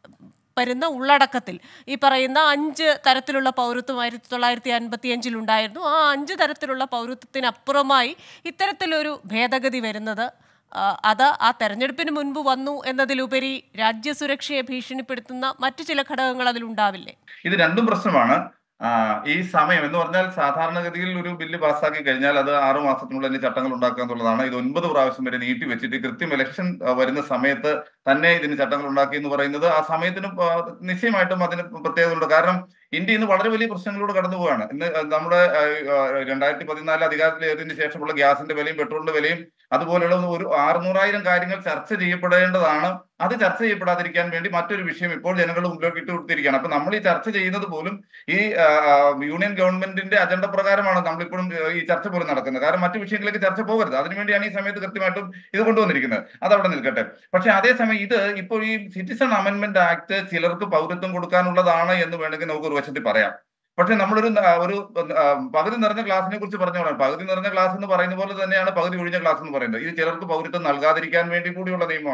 വരുന്ന ഉള്ളടക്കത്തിൽ ഈ പറയുന്ന അഞ്ച് തരത്തിലുള്ള പൗരത്വം ആയിരത്തി തൊള്ളായിരത്തി അൻപത്തി അഞ്ചിൽ ഉണ്ടായിരുന്നു ആ അഞ്ച് തരത്തിലുള്ള പൗരത്വത്തിനപ്പുറമായി ഇത്തരത്തിലൊരു ഭേദഗതി വരുന്നത് ആ, അത് ആ തെരഞ്ഞെടുപ്പിന് മുൻപ് വന്നു എന്നതിലുപരി രാജ്യസുരക്ഷയെ ഭീഷണിപ്പെടുത്തുന്ന മറ്റു ചില ഘടകങ്ങൾ അതിലുണ്ടാവില്ലേ ഇത് രണ്ടും പ്രശ്നമാണ് ആ, ഈ സമയം എന്ന് പറഞ്ഞാൽ സാധാരണഗതിയിൽ ഒരു ബില്ല് പാസ്സാക്കി കഴിഞ്ഞാൽ അത് ആറു മാസത്തിനുള്ളിൽ തന്നെ ചട്ടങ്ങൾ ഉണ്ടാക്കുക എന്നുള്ളതാണ് ഇത് ഒൻപത് പ്രാവശ്യം വരെ നീട്ടി വെച്ചിട്ട് കൃത്യം ഇലക്ഷൻ ആ, വരുന്ന സമയത്ത് തന്നെ ഇതിന് ചട്ടങ്ങൾ ഉണ്ടാക്കി എന്ന് പറയുന്നത് ആ സമയത്തിന് ആ, നിശ്ചയമായിട്ടും അതിന് പ്രത്യേകതയുണ്ട് കാരണം ഇന്ത്യ ഇന്ന് വളരെ വലിയ പ്രശ്നങ്ങളിലൂടെ കടന്നു പോവുകയാണ് ഇന്ന് നമ്മുടെ ആ, ആ, രണ്ടായിരത്തി പതിനാല് അധികാരത്തിലേറിയതിനു ശേഷമുള്ള ഗ്യാസിന്റെ വിലയും പെട്രോളിന്റെ വിലയും അതുപോലെയുള്ള ഒരു അറുന്നൂറായിരം കാര്യങ്ങൾ ചർച്ച ചെയ്യപ്പെടേണ്ടതാണ് അത് ചർച്ച ചെയ്യപ്പെടാതിരിക്കാൻ വേണ്ടി മറ്റൊരു വിഷയം ഇപ്പോൾ ജനങ്ങളുടെ മുമ്പിലേക്ക് ഇട്ട് കൊടുത്തിരിക്കുകയാണ് അപ്പൊ നമ്മൾ ഈ ചർച്ച ചെയ്യുന്നത് പോലും ഈ ആ, ആ, യൂണിയൻ ഗവൺമെന്റിന്റെ അജണ്ട പ്രകാരമാണ് നമ്മളിപ്പോഴും ആ, ഈ ചർച്ച പോലും നടക്കുന്നത് കാരണം മറ്റു വിഷയങ്ങളിലേക്ക് ചർച്ച പോകരുത് അതിനുവേണ്ടിയാണ് ഈ സമയത്ത് കൃത്യമായിട്ടും ഇത് കൊണ്ടുവന്നിരിക്കുന്നത് അത് അവിടെ നിൽക്കട്ടെ പക്ഷെ അതേസമയം ഇത് ഇപ്പോൾ ഈ സിറ്റിസൺ അമെന്റ്മെന്റ് ആക്ട് ചിലർക്ക് പൗരത്വം കൊടുക്കാനുള്ളതാണ് എന്ന് വേണമെങ്കിൽ നമുക്ക് ഒരു വശത്തിൽ പറയാം പക്ഷെ നമ്മളൊരു ആ, ഒരു ആ, പകുതി നിറഞ്ഞ ക്ലാസിനെ കുറിച്ച് പറഞ്ഞോളാം പകുതി നിറഞ്ഞ ക്ലാസ് എന്ന് പറയുന്ന പോലെ തന്നെയാണ് പകുതി ഒഴിഞ്ഞ ക്ലാസ് എന്ന് പറയുന്നത് ഇത് ചിലർക്ക് പൗരത്വം നൽകാതിരിക്കാൻ വേണ്ടി കൂടിയുള്ള നിയമമാണ്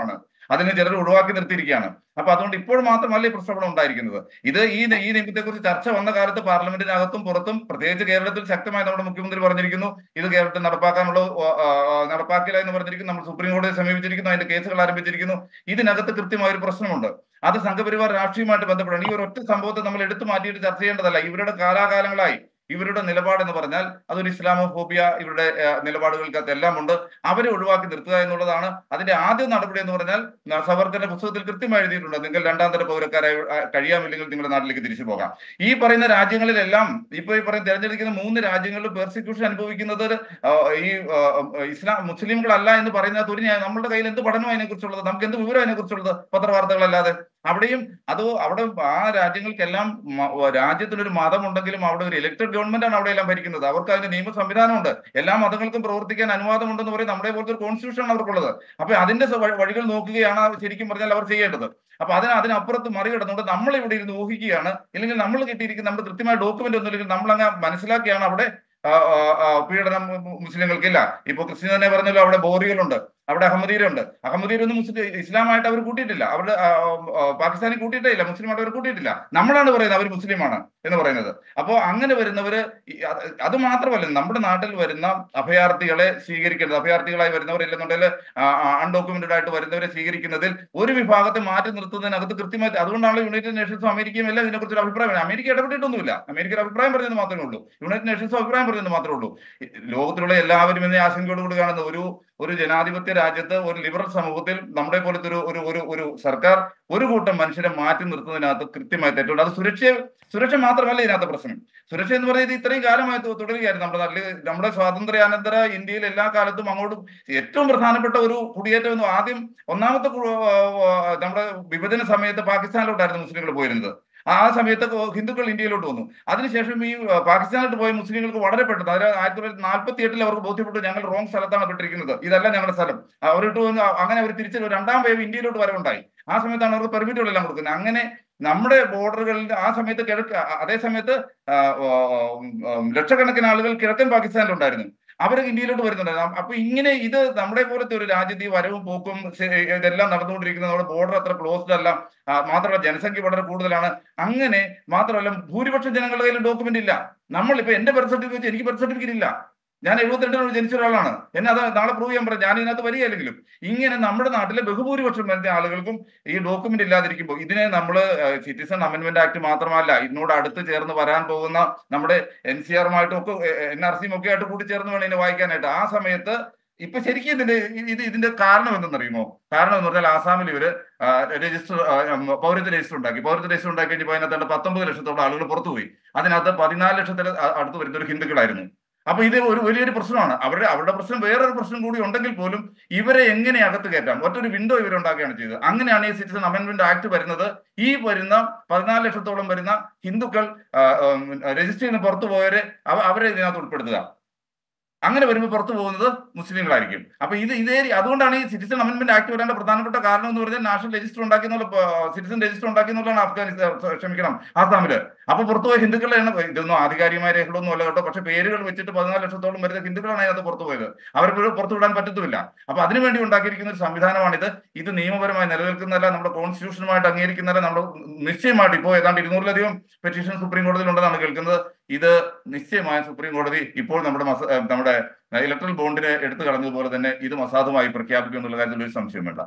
അതിന് ചിലർ ഒഴിവാക്കി നിർത്തിയിരിക്കുകയാണ് അപ്പൊ അതുകൊണ്ട് ഇപ്പോൾ മാത്രമല്ല ഈ പ്രശ്നം ഉണ്ടായിരിക്കുന്നത് ഇത് ഈ ന- ഈ നിയമത്തെക്കുറിച്ച് ചർച്ച വന്ന കാലത്ത് പാർലമെന്റിനകത്തും പുറത്തും പ്രത്യേകിച്ച് കേരളത്തിൽ ശക്തമായി നമ്മുടെ മുഖ്യമന്ത്രി പറഞ്ഞിരിക്കുന്നു ഇത് കേരളത്തിൽ നടപ്പാക്കാനുള്ള ആ, ആ, ആ, നടപ്പാക്കില്ല എന്ന് പറഞ്ഞിരിക്കുന്നു നമ്മൾ സുപ്രീം കോടതിയെ സമീപിച്ചിരിക്കുന്നു അതിന്റെ കേസുകൾ ആരംഭിച്ചിരിക്കുന്നു ഇതിനകത്ത് കൃത്യമായ ഒരു പ്രശ്നമുണ്ട് അത് സംഘപരിവാർ രാഷ്ട്രീയമായിട്ട് ബന്ധപ്പെട്ടാണ് ഈ ഒരു ഒറ്റ സംഭവത്തെ നമ്മൾ എടുത്തു മാറ്റിയിട്ട് ചർച്ച ചെയ്യേണ്ടതല്ല ഇവരുടെ കാലാകാലങ്ങളായി ഇവരുടെ നിലപാട് എന്ന് പറഞ്ഞാൽ അതൊരു ഇസ്ലാമോഫോബിയ ഇവരുടെ ആ, നിലപാടുകൾക്കകത്ത് എല്ലാം ഉണ്ട് അവരെ ഒഴിവാക്കി നിർത്തുക എന്നുള്ളതാണ് അതിന്റെ ആദ്യ നടപടി എന്ന് പറഞ്ഞാൽ ന- സവർക്കറിന്റെ പുസ്തകത്തിൽ കൃത്യമായി എഴുതിയിട്ടുണ്ട് നിങ്ങൾ രണ്ടാം തര പൗരക്കാരായി ആ, കഴിയാമില്ലെങ്കിൽ നിങ്ങളുടെ നാട്ടിലേക്ക് തിരിച്ചു പോകാം ഈ പറയുന്ന രാജ്യങ്ങളിലെല്ലാം ഇപ്പൊ ഈ പറയുന്ന തെരഞ്ഞെടുക്കുന്ന മൂന്ന് രാജ്യങ്ങളിൽ പെർസിക്യൂഷൻ അനുഭവിക്കുന്നത് ആ, ഈ ആ, ഇസ്ലാം മുസ്ലിംകളല്ല എന്ന് പറയുന്നത് ഒരു ന്യായം നമ്മുടെ കയ്യിൽ എന്ത് പഠനം അതിനെ കുറിച്ചുള്ളത് നമുക്ക് എന്ത് വിവരം അതിനെ കുറിച്ചുള്ളത് പത്രവാർത്തകളല്ലാതെ അവിടെയും അത് അവിടെ ആ രാജ്യങ്ങൾക്കെല്ലാം മ- രാജ്യത്തിനൊരു മതമുണ്ടെങ്കിലും അവിടെ ഒരു ഇലക്ടഡ് ഗവൺമെന്റ് ആണ് അവിടെ എല്ലാം ഭരിക്കുന്നത് അവർക്ക് അതിന്റെ നിയമ സംവിധാനമുണ്ട് എല്ലാ മതങ്ങൾക്കും പ്രവർത്തിക്കാൻ അനുവാദമുണ്ടെന്ന് പറയും നമ്മുടെ പോലത്തെ ഒരു കോൺസ്റ്റിറ്റ്യൂഷൻ ആണ് അവർക്കുള്ളത് അപ്പൊ അതിന്റെ സ- വഴി- വഴികൾ നോക്കുകയാണ് ശരിക്കും പറഞ്ഞാൽ അവർ ചെയ്യേണ്ടത് അപ്പൊ അതിന് അതിനപ്പുറത്ത് മറികടന്നുകൊണ്ട് നമ്മൾ ഇവിടെ ഇരുന്ന് ഊഹിക്കുകയാണ് ഇല്ലെങ്കിൽ നമ്മൾ കിട്ടിയിരിക്കുന്ന നമ്മുടെ കൃത്യമായ ഡോക്യുമെന്റ് ഒന്നും ഇല്ലെങ്കിൽ നമ്മൾ അങ്ങ് മനസ്സിലാക്കിയാണ് അവിടെ ആ, ആ, ആ, പീഡനം മു- മുസ്ലിങ്ങൾക്കില്ല ഇപ്പൊ ക്രിസ്ത്യൻ തന്നെ പറഞ്ഞല്ലോ അവിടെ ബോറികളുണ്ട് അവിടെ അഹമ്മദീരുണ്ട് അഹമ്മദീരൊന്നും മുസ്ലിം ഇസ്ലാമായിട്ട് അവർ കൂട്ടിയിട്ടില്ല അവരുടെ ആ, ആ, പാകിസ്ഥാനി കൂട്ടിയിട്ടേ ഇല്ല മുസ്ലിമായിട്ട് അവർ കൂട്ടിയിട്ടില്ല നമ്മളാണ് പറയുന്നത് അവർ മുസ്ലിമാണ് എന്ന് പറയുന്നത് അപ്പോൾ അങ്ങനെ വരുന്നവര് ഈ അത് അത് മാത്രമല്ല നമ്മുടെ നാട്ടിൽ വരുന്ന അഭയാർത്ഥികളെ സ്വീകരിക്കേണ്ടത് അഭയാർത്ഥികളായി വരുന്നവർ ഇല്ലെന്നുണ്ടെങ്കിൽ അൺഡോക്യുമെന്റഡ് ആയിട്ട് വരുന്നവരെ സ്വീകരിക്കുന്നതിൽ ഒരു വിഭാഗത്തെ മാറ്റി നിർത്തുന്നതിനകത്ത് കൃത്യമായി അതുകൊണ്ടാണ് യുണൈറ്റഡ് നേഷൻസും അമേരിക്കയും എല്ലാം ഇതിനെക്കുറിച്ച് ഒരു അഭിപ്രായം പറയുന്നത്. അമേരിക്ക ഇടപെട്ടിട്ടൊന്നുമില്ല അമേരിക്കയുടെ അഭിപ്രായം പറഞ്ഞത് മാത്രമേ ഉള്ളൂ യുണൈറ്റഡ് നേഷൻസും അഭിപ്രായം പറഞ്ഞത് മാത്രമേ ഉള്ളൂ ഈ ലോകത്തിലുള്ള എല്ലാവരും എന്ന ആശങ്കയോടുകൂടി കാണുന്ന ഒരു ഒരു ജനാധിപത്യ രാജ്യത്ത് ഒരു ലിബറൽ സമൂഹത്തിൽ നമ്മുടെ പോലത്തെ ഒരു ഒരു ഒരു ഒരു സർക്കാർ ഒരു കൂട്ടം മനുഷ്യരെ മാറ്റി നിർത്തുന്നതിനകത്ത് കൃത്യമായി തെറ്റുണ്ട് അത് സുരക്ഷ സുരക്ഷ മാത്രമല്ല ഇതിനകത്ത് പ്രശ്നം സുരക്ഷ എന്ന് പറയുന്നത് ഇത്രയും കാലമായി തു- തുടരുകയായിരുന്നു നമ്മുടെ നാട്ടില് നമ്മുടെ സ്വാതന്ത്ര്യാനന്തര ഇന്ത്യയിൽ എല്ലാ കാലത്തും അങ്ങോട്ടും ഏറ്റവും പ്രധാനപ്പെട്ട ഒരു കുടിയേറ്റം എന്ന് ആദ്യം ഒന്നാമത്തെ കു- ആ, ആ, നമ്മുടെ വിഭജന സമയത്ത് പാകിസ്ഥാനിലോട്ടായിരുന്നു മുസ്ലിങ്ങൾ പോയിരുന്നത് ആ സമയത്ത് കൊ- ഹിന്ദുക്കൾ ഇന്ത്യയിലോട്ട് വന്നു അതിനുശേഷം ഈ ആ, പാകിസ്ഥാനിലോട്ട് പോയ മുസ്ലിങ്ങൾക്ക് വളരെ പെട്ടെന്ന് അതായത് ആയിരത്തി തൊള്ളായിരത്തി നാൽപ്പത്തി എട്ടിൽ അവർക്ക് ബോധ്യപ്പെട്ടു ഞങ്ങൾ റോങ് സ്ഥലത്താണ് പെട്ടിരിക്കുന്നത് ഇതല്ല ഞങ്ങളുടെ സ്ഥലം അവരിട്ട് വന്ന് അങ്ങനെ അവർ തിരിച്ചു രണ്ടാം വേവ് ഇന്ത്യയിലോട്ട് വരവുണ്ടായി ആ സമയത്താണ് അവർക്ക് പെർമിറ്റുകളെല്ലാം കൊടുക്കുന്നത് അങ്ങനെ നമ്മുടെ ബോർഡറുകളിൽ ആ സമയത്ത് കിഴക്ക് അ- അതേ സമയത്ത് ആ, ആ, ഉം, ലക്ഷക്കണക്കിന് ആളുകൾ കിഴക്കൻ പാകിസ്ഥാനിലുണ്ടായിരുന്നു അവരൊക്കെ ഇന്ത്യയിലോട്ട് വരുന്നുണ്ടായിരുന്നു അപ്പൊ ഇങ്ങനെ ഇത് നമ്മുടെ പോലത്തെ ഒരു രാജ്യത്ത് ഈ വരവും പോക്കും ശ- ഇതെല്ലാം നടന്നുകൊണ്ടിരിക്കുന്നത് നമ്മുടെ ബോർഡർ അത്ര ക്ലോസ്ഡ് അല്ല ആ, മാത്രമല്ല ജനസംഖ്യ വളരെ കൂടുതലാണ് അങ്ങനെ മാത്രമല്ല ഭൂരിപക്ഷം ജനങ്ങളുടെ കയ്യിൽ ഡോക്യുമെന്റ് ഇല്ല നമ്മളിപ്പോ എന്റെ ബർത്ത് സർട്ടിഫിക്കറ്റ് വെച്ച് എനിക്ക് ബർത്ത് സർട്ടിഫിക്കറ്റ് ഇല്ല ഞാൻ എഴുപത്തിരണ്ടിനോട് ജനിച്ച ഒരാളാണ് എന്നെ അത് നാളെ പ്രൂവ് ചെയ്യാൻ പറയാം ഞാൻ ഇതിനകത്ത് വരികയല്ലെങ്കിലും ഇങ്ങനെ നമ്മുടെ നാട്ടിലെ ബഹുഭൂരിപക്ഷം വരുന്ന ആളുകൾക്കും ഈ ഡോക്യുമെന്റ് ഇല്ലാതിരിക്കുമ്പോൾ ഇതിനെ നമ്മൾ സിറ്റിസൺ അമെന്റ്മെന്റ് ആക്ട് മാത്രമല്ല ഇതിനോട് അടുത്ത് ചേർന്ന് വരാൻ പോകുന്ന നമ്മുടെ എൻ സി ആറുമായിട്ടും ഒക്കെ എൻ ആർ സിയും ഒക്കെ ആയിട്ട് കൂടി ചേർന്ന് വേണം ഇതിനെ വായിക്കാനായിട്ട് ആ സമയത്ത് ഇപ്പൊ ശരിക്കും ഇതിന്റെ ഇത് ഇതിന്റെ കാരണം എന്തെന്നറിയുമോ കാരണം എന്ന് പറഞ്ഞാൽ ആസാമിൽ ഇവര് രജിസ്റ്റർ പൗരത്വ രജിസ്റ്റർ ഉണ്ടാക്കി പൗരത്വ രജിസ്റ്റർ ഉണ്ടാക്കി കഴിഞ്ഞപ്പോൾ അതിനകത്ത് പത്തൊമ്പത് ലക്ഷത്തോളം ആളുകൾ പുറത്തുപോയി അതിനകത്ത് പതിനാല് ലക്ഷത്തിൽ അടുത്ത് വരുന്ന ഒരു ഹിന്ദുക്കളായിരുന്നു അപ്പൊ ഇത് ഒരു വലിയൊരു പ്രശ്നമാണ് അവരുടെ അവരുടെ പ്രശ്നം വേറൊരു പ്രശ്നം കൂടി ഉണ്ടെങ്കിൽ പോലും ഇവരെ എങ്ങനെ അകത്ത് കയറ്റാം ഒറ്റൊരു വിൻഡോ ഇവരുണ്ടാക്കുകയാണ് ചെയ്തത് അങ്ങനെയാണ് ഈ സിറ്റിസൺ അമെന്റ്മെന്റ് ആക്ട് വരുന്നത് ഈ വരുന്ന പതിനാല് ലക്ഷത്തോളം വരുന്ന ഹിന്ദുക്കൾ രജിസ്റ്റർ ചെയ്യുന്ന പുറത്തു പോയവരെ അവ- അവരെ ഇതിനകത്ത് ഉൾപ്പെടുത്തുക അങ്ങനെ വരുമ്പോൾ പുറത്തു പോകുന്നത് മുസ്ലിങ്ങളായിരിക്കും അപ്പൊ ഇത് ഇതേ അതുകൊണ്ടാണ് ഈ സിറ്റിസൺ അമെന്റ്മെന്റ് ആക്ട് വരേണ്ട പ്രധാനപ്പെട്ട കാരണം എന്ന് പറഞ്ഞാൽ നാഷണൽ രജിസ്റ്റർ ഉണ്ടാക്കി എന്നുള്ള സിറ്റിസൺ രജിസ്റ്റർ ഉണ്ടാക്കി എന്നുള്ളതാണ് അഫ്ഗാനിസ്ഥാൻ ക്ഷമിക്കണം ആസാമില് അപ്പൊ പുറത്തുപോയ ഹിന്ദുക്കളുടെ എണ്ണം ഇതൊന്നും ആധികാരികമായ രേഖകളൊന്നും അല്ല കേട്ടോ പക്ഷെ പേരുകൾ വെച്ചിട്ട് പതിനാല് ലക്ഷത്തോളം വരുന്ന ഹിന്ദുക്കളാണ് അതിനകത്ത് പുറത്തു പോയത് അവരെ പുറ- പുറത്തു വിടാൻ പറ്റത്തുമില്ല അപ്പൊ അതിനുവേണ്ടി ഉണ്ടാക്കിയിരിക്കുന്ന ഒരു സംവിധാനമാണിത് ഇത് നിയമപരമായി നിലനിൽക്കുന്നതല്ല നമ്മുടെ കോൺസ്റ്റിറ്റ്യൂഷനുമായിട്ട് അംഗീകരിക്കുന്നതല്ല നമ്മുടെ നിശ്ചയമായിട്ട് ഇപ്പോൾ ഏതാണ്ട് ഇരുന്നൂറിലധികം പെറ്റീഷൻ സുപ്രീം കോടതിയിൽ ഉണ്ടെന്നാണ് കേൾക്കുന്നത് ഇത് നിശ്ചയമായും സുപ്രീം കോടതി ഇപ്പോൾ നമ്മുടെ മസ- ഏഹ് നമ്മുടെ ഇലക്ട്രൽ ബോണ്ടിനെ എടുത്തു കളഞ്ഞതുപോലെ തന്നെ ഇതും അസാധുവായി പ്രഖ്യാപിക്കും എന്നുള്ള കാര്യത്തിൽ ഒരു സംശയം വേണ്ട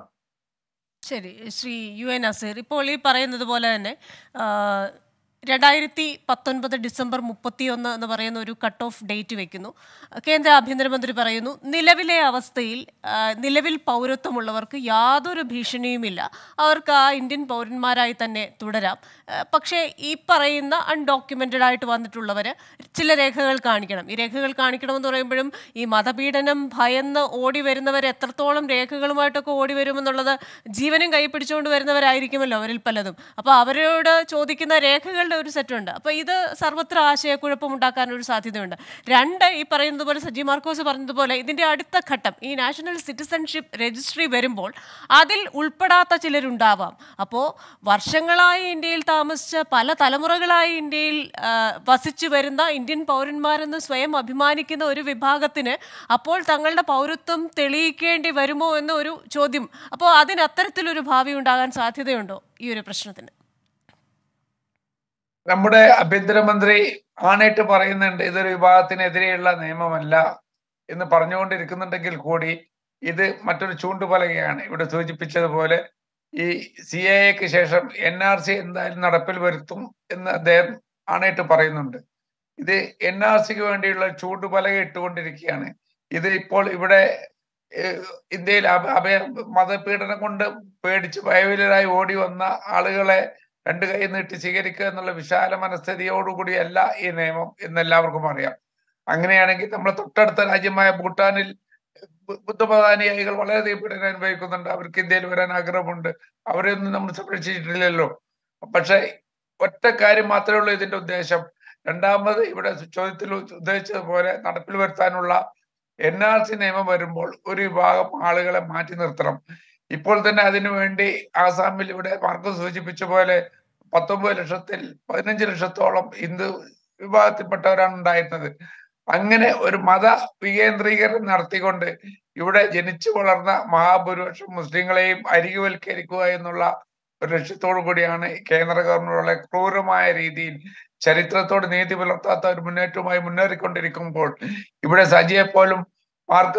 ശരി ശ്രീ യു എൻ നസീർ ഇപ്പോൾ ഈ പറയുന്നത് പോലെ തന്നെ ആ, രണ്ടായിരത്തി പത്തൊൻപത് ഡിസംബർ മുപ്പത്തിയൊന്ന് എന്ന് പറയുന്ന ഒരു കട്ട് ഓഫ് ഡേറ്റ് വെക്കുന്നു കേന്ദ്ര ആഭ്യന്തരമന്ത്രി പറയുന്നു നിലവിലെ അവസ്ഥയിൽ ആ, നിലവിൽ പൗരത്വമുള്ളവർക്ക് യാതൊരു ഭീഷണിയുമില്ല അവർക്ക് ആ ഇന്ത്യൻ പൗരന്മാരായി തന്നെ തുടരാം ആ, പക്ഷേ ഈ പറയുന്ന അൺഡോക്യുമെന്റഡ് ആയിട്ട് വന്നിട്ടുള്ളവർ ചില രേഖകൾ കാണിക്കണം ഈ രേഖകൾ കാണിക്കണമെന്ന് പറയുമ്പോഴും ഈ മതപീഡനം ഭയന്ന് ഓടി വരുന്നവർ എത്രത്തോളം രേഖകളുമായിട്ടൊക്കെ ഓടി വരുമെന്നുള്ളത് ജീവനും കൈ പിടിച്ചുകൊണ്ട് വരുന്നവരായിരിക്കുമല്ലോ അവരിൽ പലതും അപ്പോൾ അവരോട് ചോദിക്കുന്ന രേഖകളുടെ നിയമങ്ങളുടെ ഒരു സെറ്റുണ്ട് അപ്പോൾ ഇത് സർവത്ര ആശയക്കുഴപ്പം ഉണ്ടാക്കാൻ ഒരു സാധ്യതയുണ്ട് രണ്ട് ഈ പറയുന്നത് പോലെ സജി മാർക്കോസ് പറഞ്ഞതുപോലെ ഇതിന്റെ അടുത്ത ഘട്ടം ഈ നാഷണൽ സിറ്റിസൺഷിപ്പ് രജിസ്ട്രി വരുമ്പോൾ അതിൽ ഉൾപ്പെടാത്ത ചിലരുണ്ടാവാം അപ്പോൾ വർഷങ്ങളായി ഇന്ത്യയിൽ താമസിച്ച പല തലമുറകളായി ഇന്ത്യയിൽ ആ, വസിച്ചു വരുന്ന ഇന്ത്യൻ പൗരന്മാരെന്ന് സ്വയം അഭിമാനിക്കുന്ന ഒരു വിഭാഗത്തിന് അപ്പോൾ തങ്ങളുടെ പൗരത്വം തെളിയിക്കേണ്ടി വരുമോ എന്ന ഒരു ചോദ്യം അപ്പോൾ അതിന് അത്തരത്തിലൊരു ഭാവി ഉണ്ടാകാൻ സാധ്യതയുണ്ടോ ഈ ഒരു പ്രശ്നത്തിന് നമ്മുടെ ആഭ്യന്തരമന്ത്രി ആണായിട്ട് പറയുന്നുണ്ട് ഇതൊരു വിഭാഗത്തിനെതിരെയുള്ള നിയമമല്ല എന്ന് പറഞ്ഞുകൊണ്ടിരിക്കുന്നുണ്ടെങ്കിൽ കൂടി ഇത് മറ്റൊരു ചൂണ്ടുപലകയാണ് ഇവിടെ സൂചിപ്പിച്ചതുപോലെ ഈ സി എ എക്ക് ശേഷം എൻ ആർ സി എന്തായാലും നടപ്പിൽ വരുത്തും എന്ന് അദ്ദേഹം ആണായിട്ട് പറയുന്നുണ്ട് ഇത് എൻ ആർ സിക്ക് വേണ്ടിയുള്ള ചൂണ്ടുപലക ഇട്ടുകൊണ്ടിരിക്കുകയാണ് ഇത് ഇപ്പോൾ ഇവിടെ ഏഹ്, ഇന്ത്യയിൽ അഭ- അഭയ മതപീഡനം കൊണ്ട് പേടിച്ച് ഭയവിലരായി ഓടി വന്ന ആളുകളെ രണ്ട് കൈ നീട്ടി സ്വീകരിക്കുക എന്നുള്ള വിശാല മനസ്ഥിതിയോടുകൂടിയല്ല ഈ നിയമം എന്ന് എല്ലാവർക്കും അറിയാം അങ്ങനെയാണെങ്കിൽ നമ്മൾ തൊട്ടടുത്ത രാജ്യമായ ഭൂട്ടാനിൽ ബു- ബുദ്ധമതാനുയായികൾ വളരെയധികം പീഡനം അനുഭവിക്കുന്നുണ്ട് അവർക്ക് ഇന്ത്യയിൽ വരാൻ ആഗ്രഹമുണ്ട് അവരെയൊന്നും നമ്മൾ സംരക്ഷിച്ചിട്ടില്ലല്ലോ പക്ഷെ ഒറ്റ കാര്യം മാത്രമേ ഉള്ളൂ ഇതിന്റെ ഉദ്ദേശം രണ്ടാമത് ഇവിടെ ചോദ്യത്തിൽ ഉദ്ദേശിച്ചതുപോലെ നടപ്പിൽ വരുത്താനുള്ള എൻ ആർ സി നിയമം വരുമ്പോൾ ഒരു വിഭാഗം ആളുകളെ മാറ്റി നിർത്തണം ഇപ്പോൾ തന്നെ അതിനു വേണ്ടി ആസാമിൽ ഇവിടെ മാർക്കം സൂചിപ്പിച്ച പോലെ പത്തൊമ്പത് ലക്ഷത്തിൽ പതിനഞ്ച് ലക്ഷത്തോളം ഹിന്ദു വിഭാഗത്തിൽപ്പെട്ടവരാണ് ഉണ്ടായിരുന്നത് അങ്ങനെ ഒരു മത വികേന്ദ്രീകരണം നടത്തിക്കൊണ്ട് ഇവിടെ ജനിച്ചു വളർന്ന മഹാഭൂരിപക്ഷം മുസ്ലിങ്ങളെയും അരികുവൽക്കരിക്കുക എന്നുള്ള ഒരു ലക്ഷ്യത്തോടു കൂടിയാണ് കേന്ദ്ര ഗവൺമെന്റ് വളരെ ക്രൂരമായ രീതിയിൽ ചരിത്രത്തോട് നീതി പുലർത്താത്ത ഒരു മുന്നേറ്റവുമായി മുന്നേറിക്കൊണ്ടിരിക്കുമ്പോൾ ഇവിടെ സജിയെ പോലും മാർക്ക്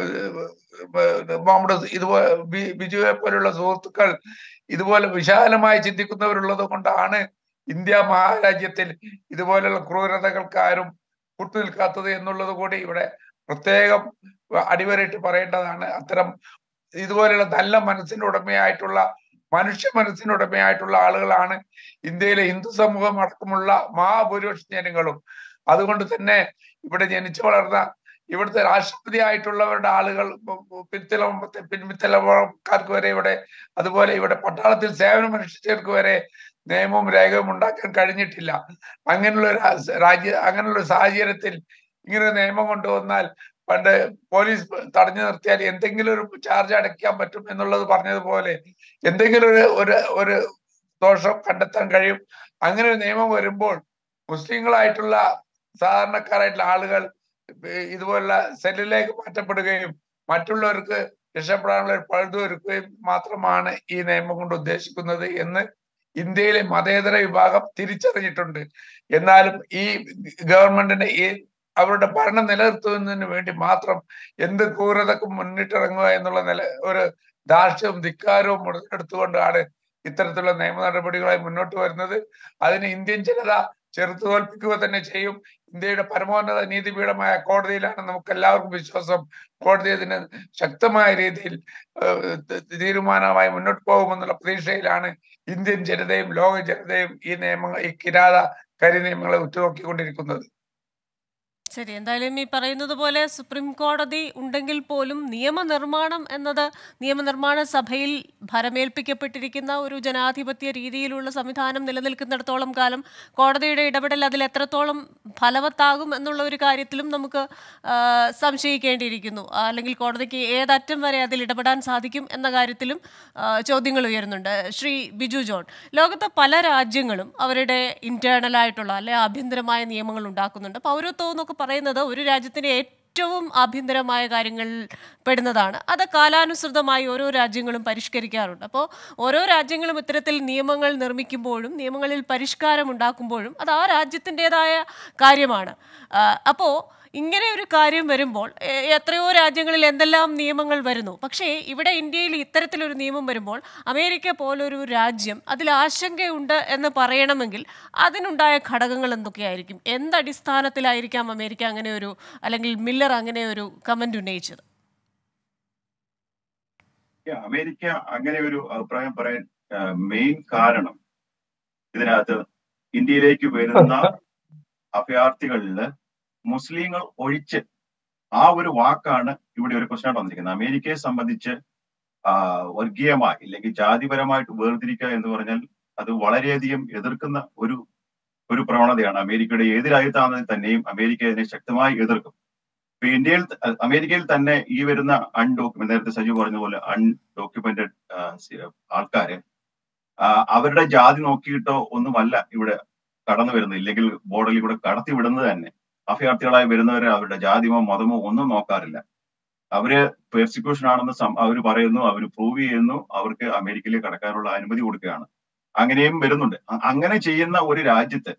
നമ്മുടെ ഇതുപോലെ ബി- ബിജുവെ പോലുള്ള സുഹൃത്തുക്കൾ ഇതുപോലെ വിശാലമായി ചിന്തിക്കുന്നവരുള്ളത് കൊണ്ടാണ് ഇന്ത്യ മഹാരാജ്യത്തിൽ ഇതുപോലുള്ള ക്രൂരതകൾക്ക് ആരും കൂട്ടുനിൽക്കാത്തത് എന്നുള്ളത് കൂടി ഇവിടെ പ്രത്യേകം അടിവരയിട്ട് പറയേണ്ടതാണ് അത്തരം ഇതുപോലെയുള്ള നല്ല മനസ്സിന്റെ ഉടമയായിട്ടുള്ള മനുഷ്യ മനസ്സിന് ഉടമയായിട്ടുള്ള ആളുകളാണ് ഇന്ത്യയിലെ ഹിന്ദു സമൂഹം അടക്കമുള്ള മഹാഭൂരിപക്ഷ ജനങ്ങളും അതുകൊണ്ട് തന്നെ ഇവിടെ ജനിച്ചു വളർന്ന ഇവിടുത്തെ രാഷ്ട്രപതി ആയിട്ടുള്ളവരുടെ ആളുകൾ പിൻതലമുറ പിൻതലമുറക്കാർക്ക് വരെ ഇവിടെ അതുപോലെ ഇവിടെ പട്ടാളത്തിൽ സേവനം അനുഷ്ഠിച്ചവർക്ക് വരെ നിയമവും രേഖയും ഉണ്ടാക്കാൻ കഴിഞ്ഞിട്ടില്ല അങ്ങനെയുള്ള ഒരു രാ- രാജ്യ അങ്ങനെയുള്ള ഒരു സാഹചര്യത്തിൽ ഇങ്ങനെ ഒരു നിയമം കൊണ്ടുവന്നാൽ പണ്ട് പോലീസ് തടഞ്ഞു നിർത്തിയാൽ എന്തെങ്കിലും ഒരു ചാർജ് അടയ്ക്കാൻ പറ്റും എന്നുള്ളത് പറഞ്ഞതുപോലെ എന്തെങ്കിലും ഒരു ഒരു ഒരു ദോഷം കണ്ടെത്താൻ കഴിയും അങ്ങനെ ഒരു നിയമം വരുമ്പോൾ മുസ്ലിങ്ങളായിട്ടുള്ള സാധാരണക്കാരായിട്ടുള്ള ആളുകൾ ഏർ ഇതുപോലുള്ള സെല്ലിലേക്ക് മാറ്റപ്പെടുകയും മറ്റുള്ളവർക്ക് രക്ഷപ്പെടാനുള്ള ഒരു പഴുതുവരുക്കുകയും മാത്രമാണ് ഈ നിയമം കൊണ്ട് ഉദ്ദേശിക്കുന്നത് എന്ന് ഇന്ത്യയിലെ മതേതര വിഭാഗം തിരിച്ചറിഞ്ഞിട്ടുണ്ട് എന്നാലും ഈ ഗവൺമെന്റിന് ഈ അവരുടെ ഭരണം നിലനിർത്തുന്നതിന് വേണ്ടി മാത്രം എന്ത് ക്രൂരതക്കും മുന്നിട്ടിറങ്ങുക എന്നുള്ള നില ഒരു ധാർഷ്ട്യവും ധിക്കാരവും മുതലെടുത്തുകൊണ്ടാണ് ഇത്തരത്തിലുള്ള നിയമ നടപടികളായി മുന്നോട്ട് വരുന്നത് അതിന് ഇന്ത്യൻ ജനത ചെറുത്തു തോൽപ്പിക്കുക തന്നെ ചെയ്യും ഇന്ത്യയുടെ പരമോന്നത നീതിപീഠമായ കോടതിയിലാണ് നമുക്ക് എല്ലാവർക്കും വിശ്വാസം കോടതി അതിന് ശക്തമായ രീതിയിൽ ഏഹ്, ത- തീരുമാനമായി മുന്നോട്ട് പോകുമെന്നുള്ള പ്രതീക്ഷയിലാണ് ഇന്ത്യൻ ജനതയും ലോക ജനതയും ഈ നിയമങ്ങൾ ഈ കിരാത കരി നിയമങ്ങളെ ഉറ്റുനോക്കിക്കൊണ്ടിരിക്കുന്നത് ശരി എന്തായാലും ഈ പറയുന്നത് പോലെ സുപ്രീം കോടതി ഉണ്ടെങ്കിൽ പോലും നിയമനിർമ്മാണം എന്നത് നിയമനിർമ്മാണ സഭയിൽ ഭരമേൽപ്പിക്കപ്പെട്ടിരിക്കുന്ന ഒരു ജനാധിപത്യ രീതിയിലുള്ള സംവിധാനം നിലനിൽക്കുന്നിടത്തോളം കാലം കോടതിയുടെ ഇടപെടൽ അതിൽ എത്രത്തോളം ഫലവത്താകും എന്നുള്ള ഒരു കാര്യത്തിലും നമുക്ക് ആ, സംശയിക്കേണ്ടിയിരിക്കുന്നു അല്ലെങ്കിൽ കോടതിക്ക് ഏതറ്റം വരെ അതിൽ ഇടപെടാൻ സാധിക്കും എന്ന കാര്യത്തിലും ആ, ചോദ്യങ്ങൾ ഉയരുന്നുണ്ട് ശ്രീ ബിജു ജോൺ ലോകത്തെ പല രാജ്യങ്ങളും അവരുടെ ഇന്റേണൽ ആയിട്ടുള്ള അല്ലെ ആഭ്യന്തരമായ നിയമങ്ങൾ ഉണ്ടാക്കുന്നുണ്ട് പൗരത്വം എന്നൊക്കെ പറയുന്നത് ഒരു രാജ്യത്തിന്റെ ഏറ്റവും ആഭ്യന്തരമായ കാര്യങ്ങളിൽ പെടുന്നതാണ് അത് കാലാനുസൃതമായി ഓരോ രാജ്യങ്ങളും പരിഷ്കരിക്കാറുണ്ട് അപ്പോൾ ഓരോ രാജ്യങ്ങളും ഇത്തരത്തിൽ നിയമങ്ങൾ നിർമ്മിക്കുമ്പോഴും നിയമങ്ങളിൽ പരിഷ്കാരം ഉണ്ടാക്കുമ്പോഴും അത് ആ രാജ്യത്തിൻ്റെതായ കാര്യമാണ് അപ്പോൾ ഇങ്ങനെ ഒരു കാര്യം വരുമ്പോൾ എ- എത്രയോ രാജ്യങ്ങളിൽ എന്തെല്ലാം നിയമങ്ങൾ വരുന്നു പക്ഷേ ഇവിടെ ഇന്ത്യയിൽ ഇത്തരത്തിലൊരു നിയമം വരുമ്പോൾ അമേരിക്ക പോലൊരു രാജ്യം അതിൽ ആശങ്കയുണ്ട് എന്ന് പറയണമെങ്കിൽ അതിനുണ്ടായ ഘടകങ്ങൾ എന്തൊക്കെയായിരിക്കും എന്തടിസ്ഥാനത്തിലായിരിക്കാം അമേരിക്ക അങ്ങനെ ഒരു അല്ലെങ്കിൽ മില്ലർ അങ്ങനെ ഒരു കമന്റ് ഉന്നയിച്ചത് Yeah, അമേരിക്ക അങ്ങനെ ഒരു അഭിപ്രായം പറയാൻ മെയിൻ കാരണം ഇതിനകത്ത് ഇന്ത്യയിലേക്ക് വരുന്ന അഭയാർത്ഥികളില് മുസ്ലിങ്ങൾ ഒഴിച്ച് ആ ഒരു വാക്കാണ് ഇവിടെ ഒരു പ്രശ്നമായിട്ട് വന്നിരിക്കുന്നത് അമേരിക്കയെ സംബന്ധിച്ച് ആ, വർഗീയമായി അല്ലെങ്കിൽ ജാതിപരമായിട്ട് വേർതിരിക്കുക എന്ന് പറഞ്ഞാൽ അത് വളരെയധികം എതിർക്കുന്ന ഒരു ഒരു പ്രവണതയാണ് അമേരിക്കയുടെ ഏത് രാജ്യത്താണെങ്കിൽ തന്നെയും അമേരിക്ക ഇതിനെ ശക്തമായി എതിർക്കും ഇപ്പൊ ഇന്ത്യയിൽ ത- അമേരിക്കയിൽ തന്നെ ഈ വരുന്ന അൺഡോക്യുമെന്റ് നേരത്തെ സജീവ് പറഞ്ഞ പോലെ അൺഡോക്യുമെന്റഡ് ആൾക്കാര് ആ, അവരുടെ ജാതി നോക്കിയിട്ടോ ഒന്നുമല്ല ഇവിടെ കടന്നു വരുന്നത് ഇല്ലെങ്കിൽ ബോർഡറിൽ കൂടെ കടത്തി വിടുന്നത് തന്നെ അഭയാർത്ഥികളായി വരുന്നവരെ അവരുടെ ജാതിമോ മതമോ ഒന്നും നോക്കാറില്ല അവര് പെർസിക്യൂഷൻ ആണെന്ന് അവർ പറയുന്നു അവർ പ്രൂവ് ചെയ്യുന്നു അവർക്ക് അമേരിക്കയിലേക്ക് കടക്കാനുള്ള അനുമതി കൊടുക്കുകയാണ് അങ്ങനെയും വരുന്നുണ്ട് അ- അങ്ങനെ ചെയ്യുന്ന ഒരു രാജ്യത്ത്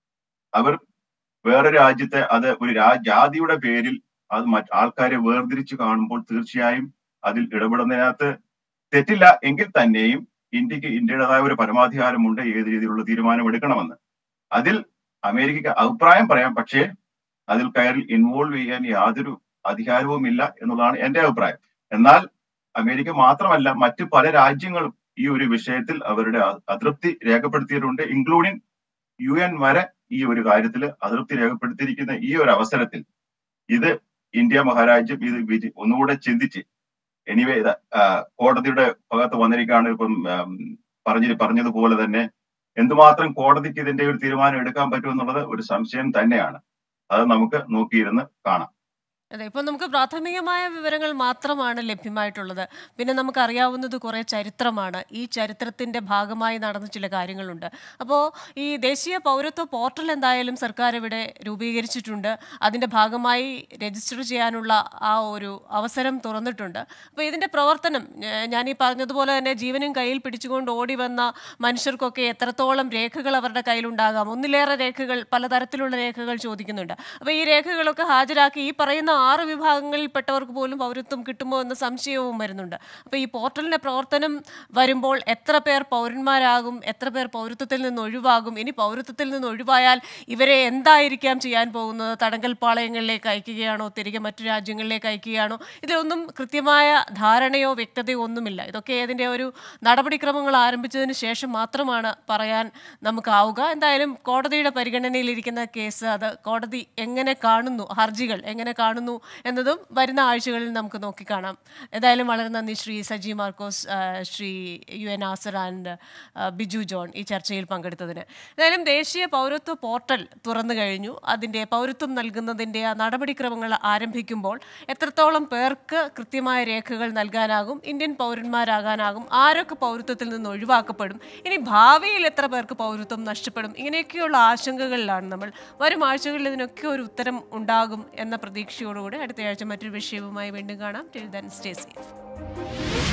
അവർ വേറെ രാജ്യത്തെ അത് ഒരു രാ ജാതിയുടെ പേരിൽ അത് മറ്റ് ആൾക്കാരെ വേർതിരിച്ച് കാണുമ്പോൾ തീർച്ചയായും അതിൽ ഇടപെടുന്നതിനകത്ത് തെറ്റില്ല എങ്കിൽ തന്നെയും ഇന്ത്യക്ക് ഇന്ത്യയുടേതായ ഒരു പരമാധികാരമുണ്ട് ഏത് രീതിയിലുള്ള തീരുമാനം എടുക്കണമെന്ന് അതിൽ അമേരിക്കക്ക് അഭിപ്രായം പറയാം പക്ഷേ അതിൽ കയറി ഇൻവോൾവ് ചെയ്യാൻ യാതൊരു അധികാരവും ഇല്ല എന്നുള്ളതാണ് എന്റെ അഭിപ്രായം എന്നാൽ അമേരിക്ക മാത്രമല്ല മറ്റു പല രാജ്യങ്ങളും ഈ ഒരു വിഷയത്തിൽ അവരുടെ അ- അതൃപ്തി രേഖപ്പെടുത്തിയിട്ടുണ്ട് ഇൻക്ലൂഡിംഗ് യു എൻ വരെ ഈ ഒരു കാര്യത്തിൽ അതൃപ്തി രേഖപ്പെടുത്തിയിരിക്കുന്ന ഈ ഒരു അവസരത്തിൽ ഇത് ഇന്ത്യ മഹാരാജ്യം ഇത് വിധി- ഒന്നുകൂടെ ചിന്തിച്ച് എനിവേ ഇത് ആ, കോടതിയുടെ ഭാഗത്ത് വന്നിരിക്കുകയാണ് ഇപ്പം ആം, പറഞ്ഞ പറഞ്ഞതുപോലെ തന്നെ എന്തുമാത്രം കോടതിക്ക് ഇതിന്റെ ഒരു തീരുമാനം എടുക്കാൻ പറ്റുമെന്നുള്ളത് ഒരു സംശയം തന്നെയാണ് അത് നമുക്ക് നോക്കിയിരുന്ന് കാണാം അതെ ഇപ്പോൾ നമുക്ക് പ്രാഥമികമായ വിവരങ്ങൾ മാത്രമാണ് ലഭ്യമായിട്ടുള്ളത് പിന്നെ നമുക്കറിയാവുന്നത് കുറേ ചരിത്രമാണ് ഈ ചരിത്രത്തിൻ്റെ ഭാഗമായി നടന്ന ചില കാര്യങ്ങളുണ്ട് അപ്പോൾ ഈ ദേശീയ പൗരത്വ പോർട്ടൽ എന്തായാലും സർക്കാർ ഇവിടെ രൂപീകരിച്ചിട്ടുണ്ട് അതിൻ്റെ ഭാഗമായി രജിസ്റ്റർ ചെയ്യാനുള്ള ആ ഒരു അവസരം തുറന്നിട്ടുണ്ട് അപ്പോൾ ഇതിൻ്റെ പ്രവർത്തനം ഏഹ് ഞാൻ ഈ പറഞ്ഞതുപോലെ തന്നെ ജീവനും കയ്യിൽ പിടിച്ചുകൊണ്ട് ഓടി വന്ന മനുഷ്യർക്കൊക്കെ എത്രത്തോളം രേഖകൾ അവരുടെ കയ്യിലുണ്ടാകാം ഒന്നിലേറെ രേഖകൾ പലതരത്തിലുള്ള രേഖകൾ ചോദിക്കുന്നുണ്ട് അപ്പോൾ ഈ രേഖകളൊക്കെ ഹാജരാക്കി ഈ പറയുന്ന ആറ് വിഭാഗങ്ങളിൽപ്പെട്ടവർക്ക് പോലും പൗരത്വം കിട്ടുമോ എന്ന സംശയവും വരുന്നുണ്ട് അപ്പോൾ ഈ പോർട്ടലിന്റെ പ്രവർത്തനം വരുമ്പോൾ എത്ര പേർ പൗരന്മാരാകും എത്ര പേർ പൗരത്വത്തിൽ നിന്ന് ഒഴിവാകും ഇനി പൗരത്വത്തിൽ നിന്ന് ഒഴിവായാൽ ഇവരെ എന്തായിരിക്കാം ചെയ്യാൻ പോകുന്നത് തടങ്കൽ പാളയങ്ങളിലേക്ക് അയക്കുകയാണോ തിരികെ മറ്റു രാജ്യങ്ങളിലേക്ക് അയക്കുകയാണോ ഇതിലൊന്നും കൃത്യമായ ധാരണയോ വ്യക്തതയോ ഒന്നുമില്ല ഇതൊക്കെ ഇതിൻ്റെ ഒരു നടപടിക്രമങ്ങൾ ആരംഭിച്ചതിന് ശേഷം മാത്രമാണ് പറയാൻ നമുക്കാവുക എന്തായാലും കോടതിയുടെ പരിഗണനയിലിരിക്കുന്ന കേസ് അത് കോടതി എങ്ങനെ കാണുന്നു ഹർജികൾ എങ്ങനെ കാണുന്നു എന്നതും വരുന്ന ആഴ്ചകളിൽ നമുക്ക് നോക്കിക്കാണാം എന്തായാലും വളരെ നന്ദി ശ്രീ സജി മാർക്കോസ് ആ, Shri U N Asar and ആ, ബിജു ജോൺ ഈ ചർച്ചയിൽ പങ്കെടുത്തതിന് എന്തായാലും ദേശീയ പൗരത്വ പോർട്ടൽ തുറന്നു കഴിഞ്ഞു അതിൻ്റെ പൗരത്വം നൽകുന്നതിൻ്റെ ആ നടപടിക്രമങ്ങൾ ആരംഭിക്കുമ്പോൾ എത്രത്തോളം പേർക്ക് കൃത്യമായ രേഖകൾ നൽകാനാകും ഇന്ത്യൻ പൗരന്മാരാകാനാകും ആരൊക്കെ പൗരത്വത്തിൽ നിന്ന് ഒഴിവാക്കപ്പെടും ഇനി ഭാവിയിൽ എത്ര പേർക്ക് പൗരത്വം നഷ്ടപ്പെടും ഇങ്ങനെയൊക്കെയുള്ള ആശങ്കകളിലാണ് നമ്മൾ വരും ആഴ്ചകളിൽ ഇതിനൊക്കെ ഒരു ഉത്തരം ഉണ്ടാകും എന്ന പ്രതീക്ഷയോടുകൂടി അടുത്ത ആഴ്ച മറ്റൊരു വിഷയവുമായി വീണ്ടും കാണാം ടിൽ ദൻ സ്റ്റേ സേഫ്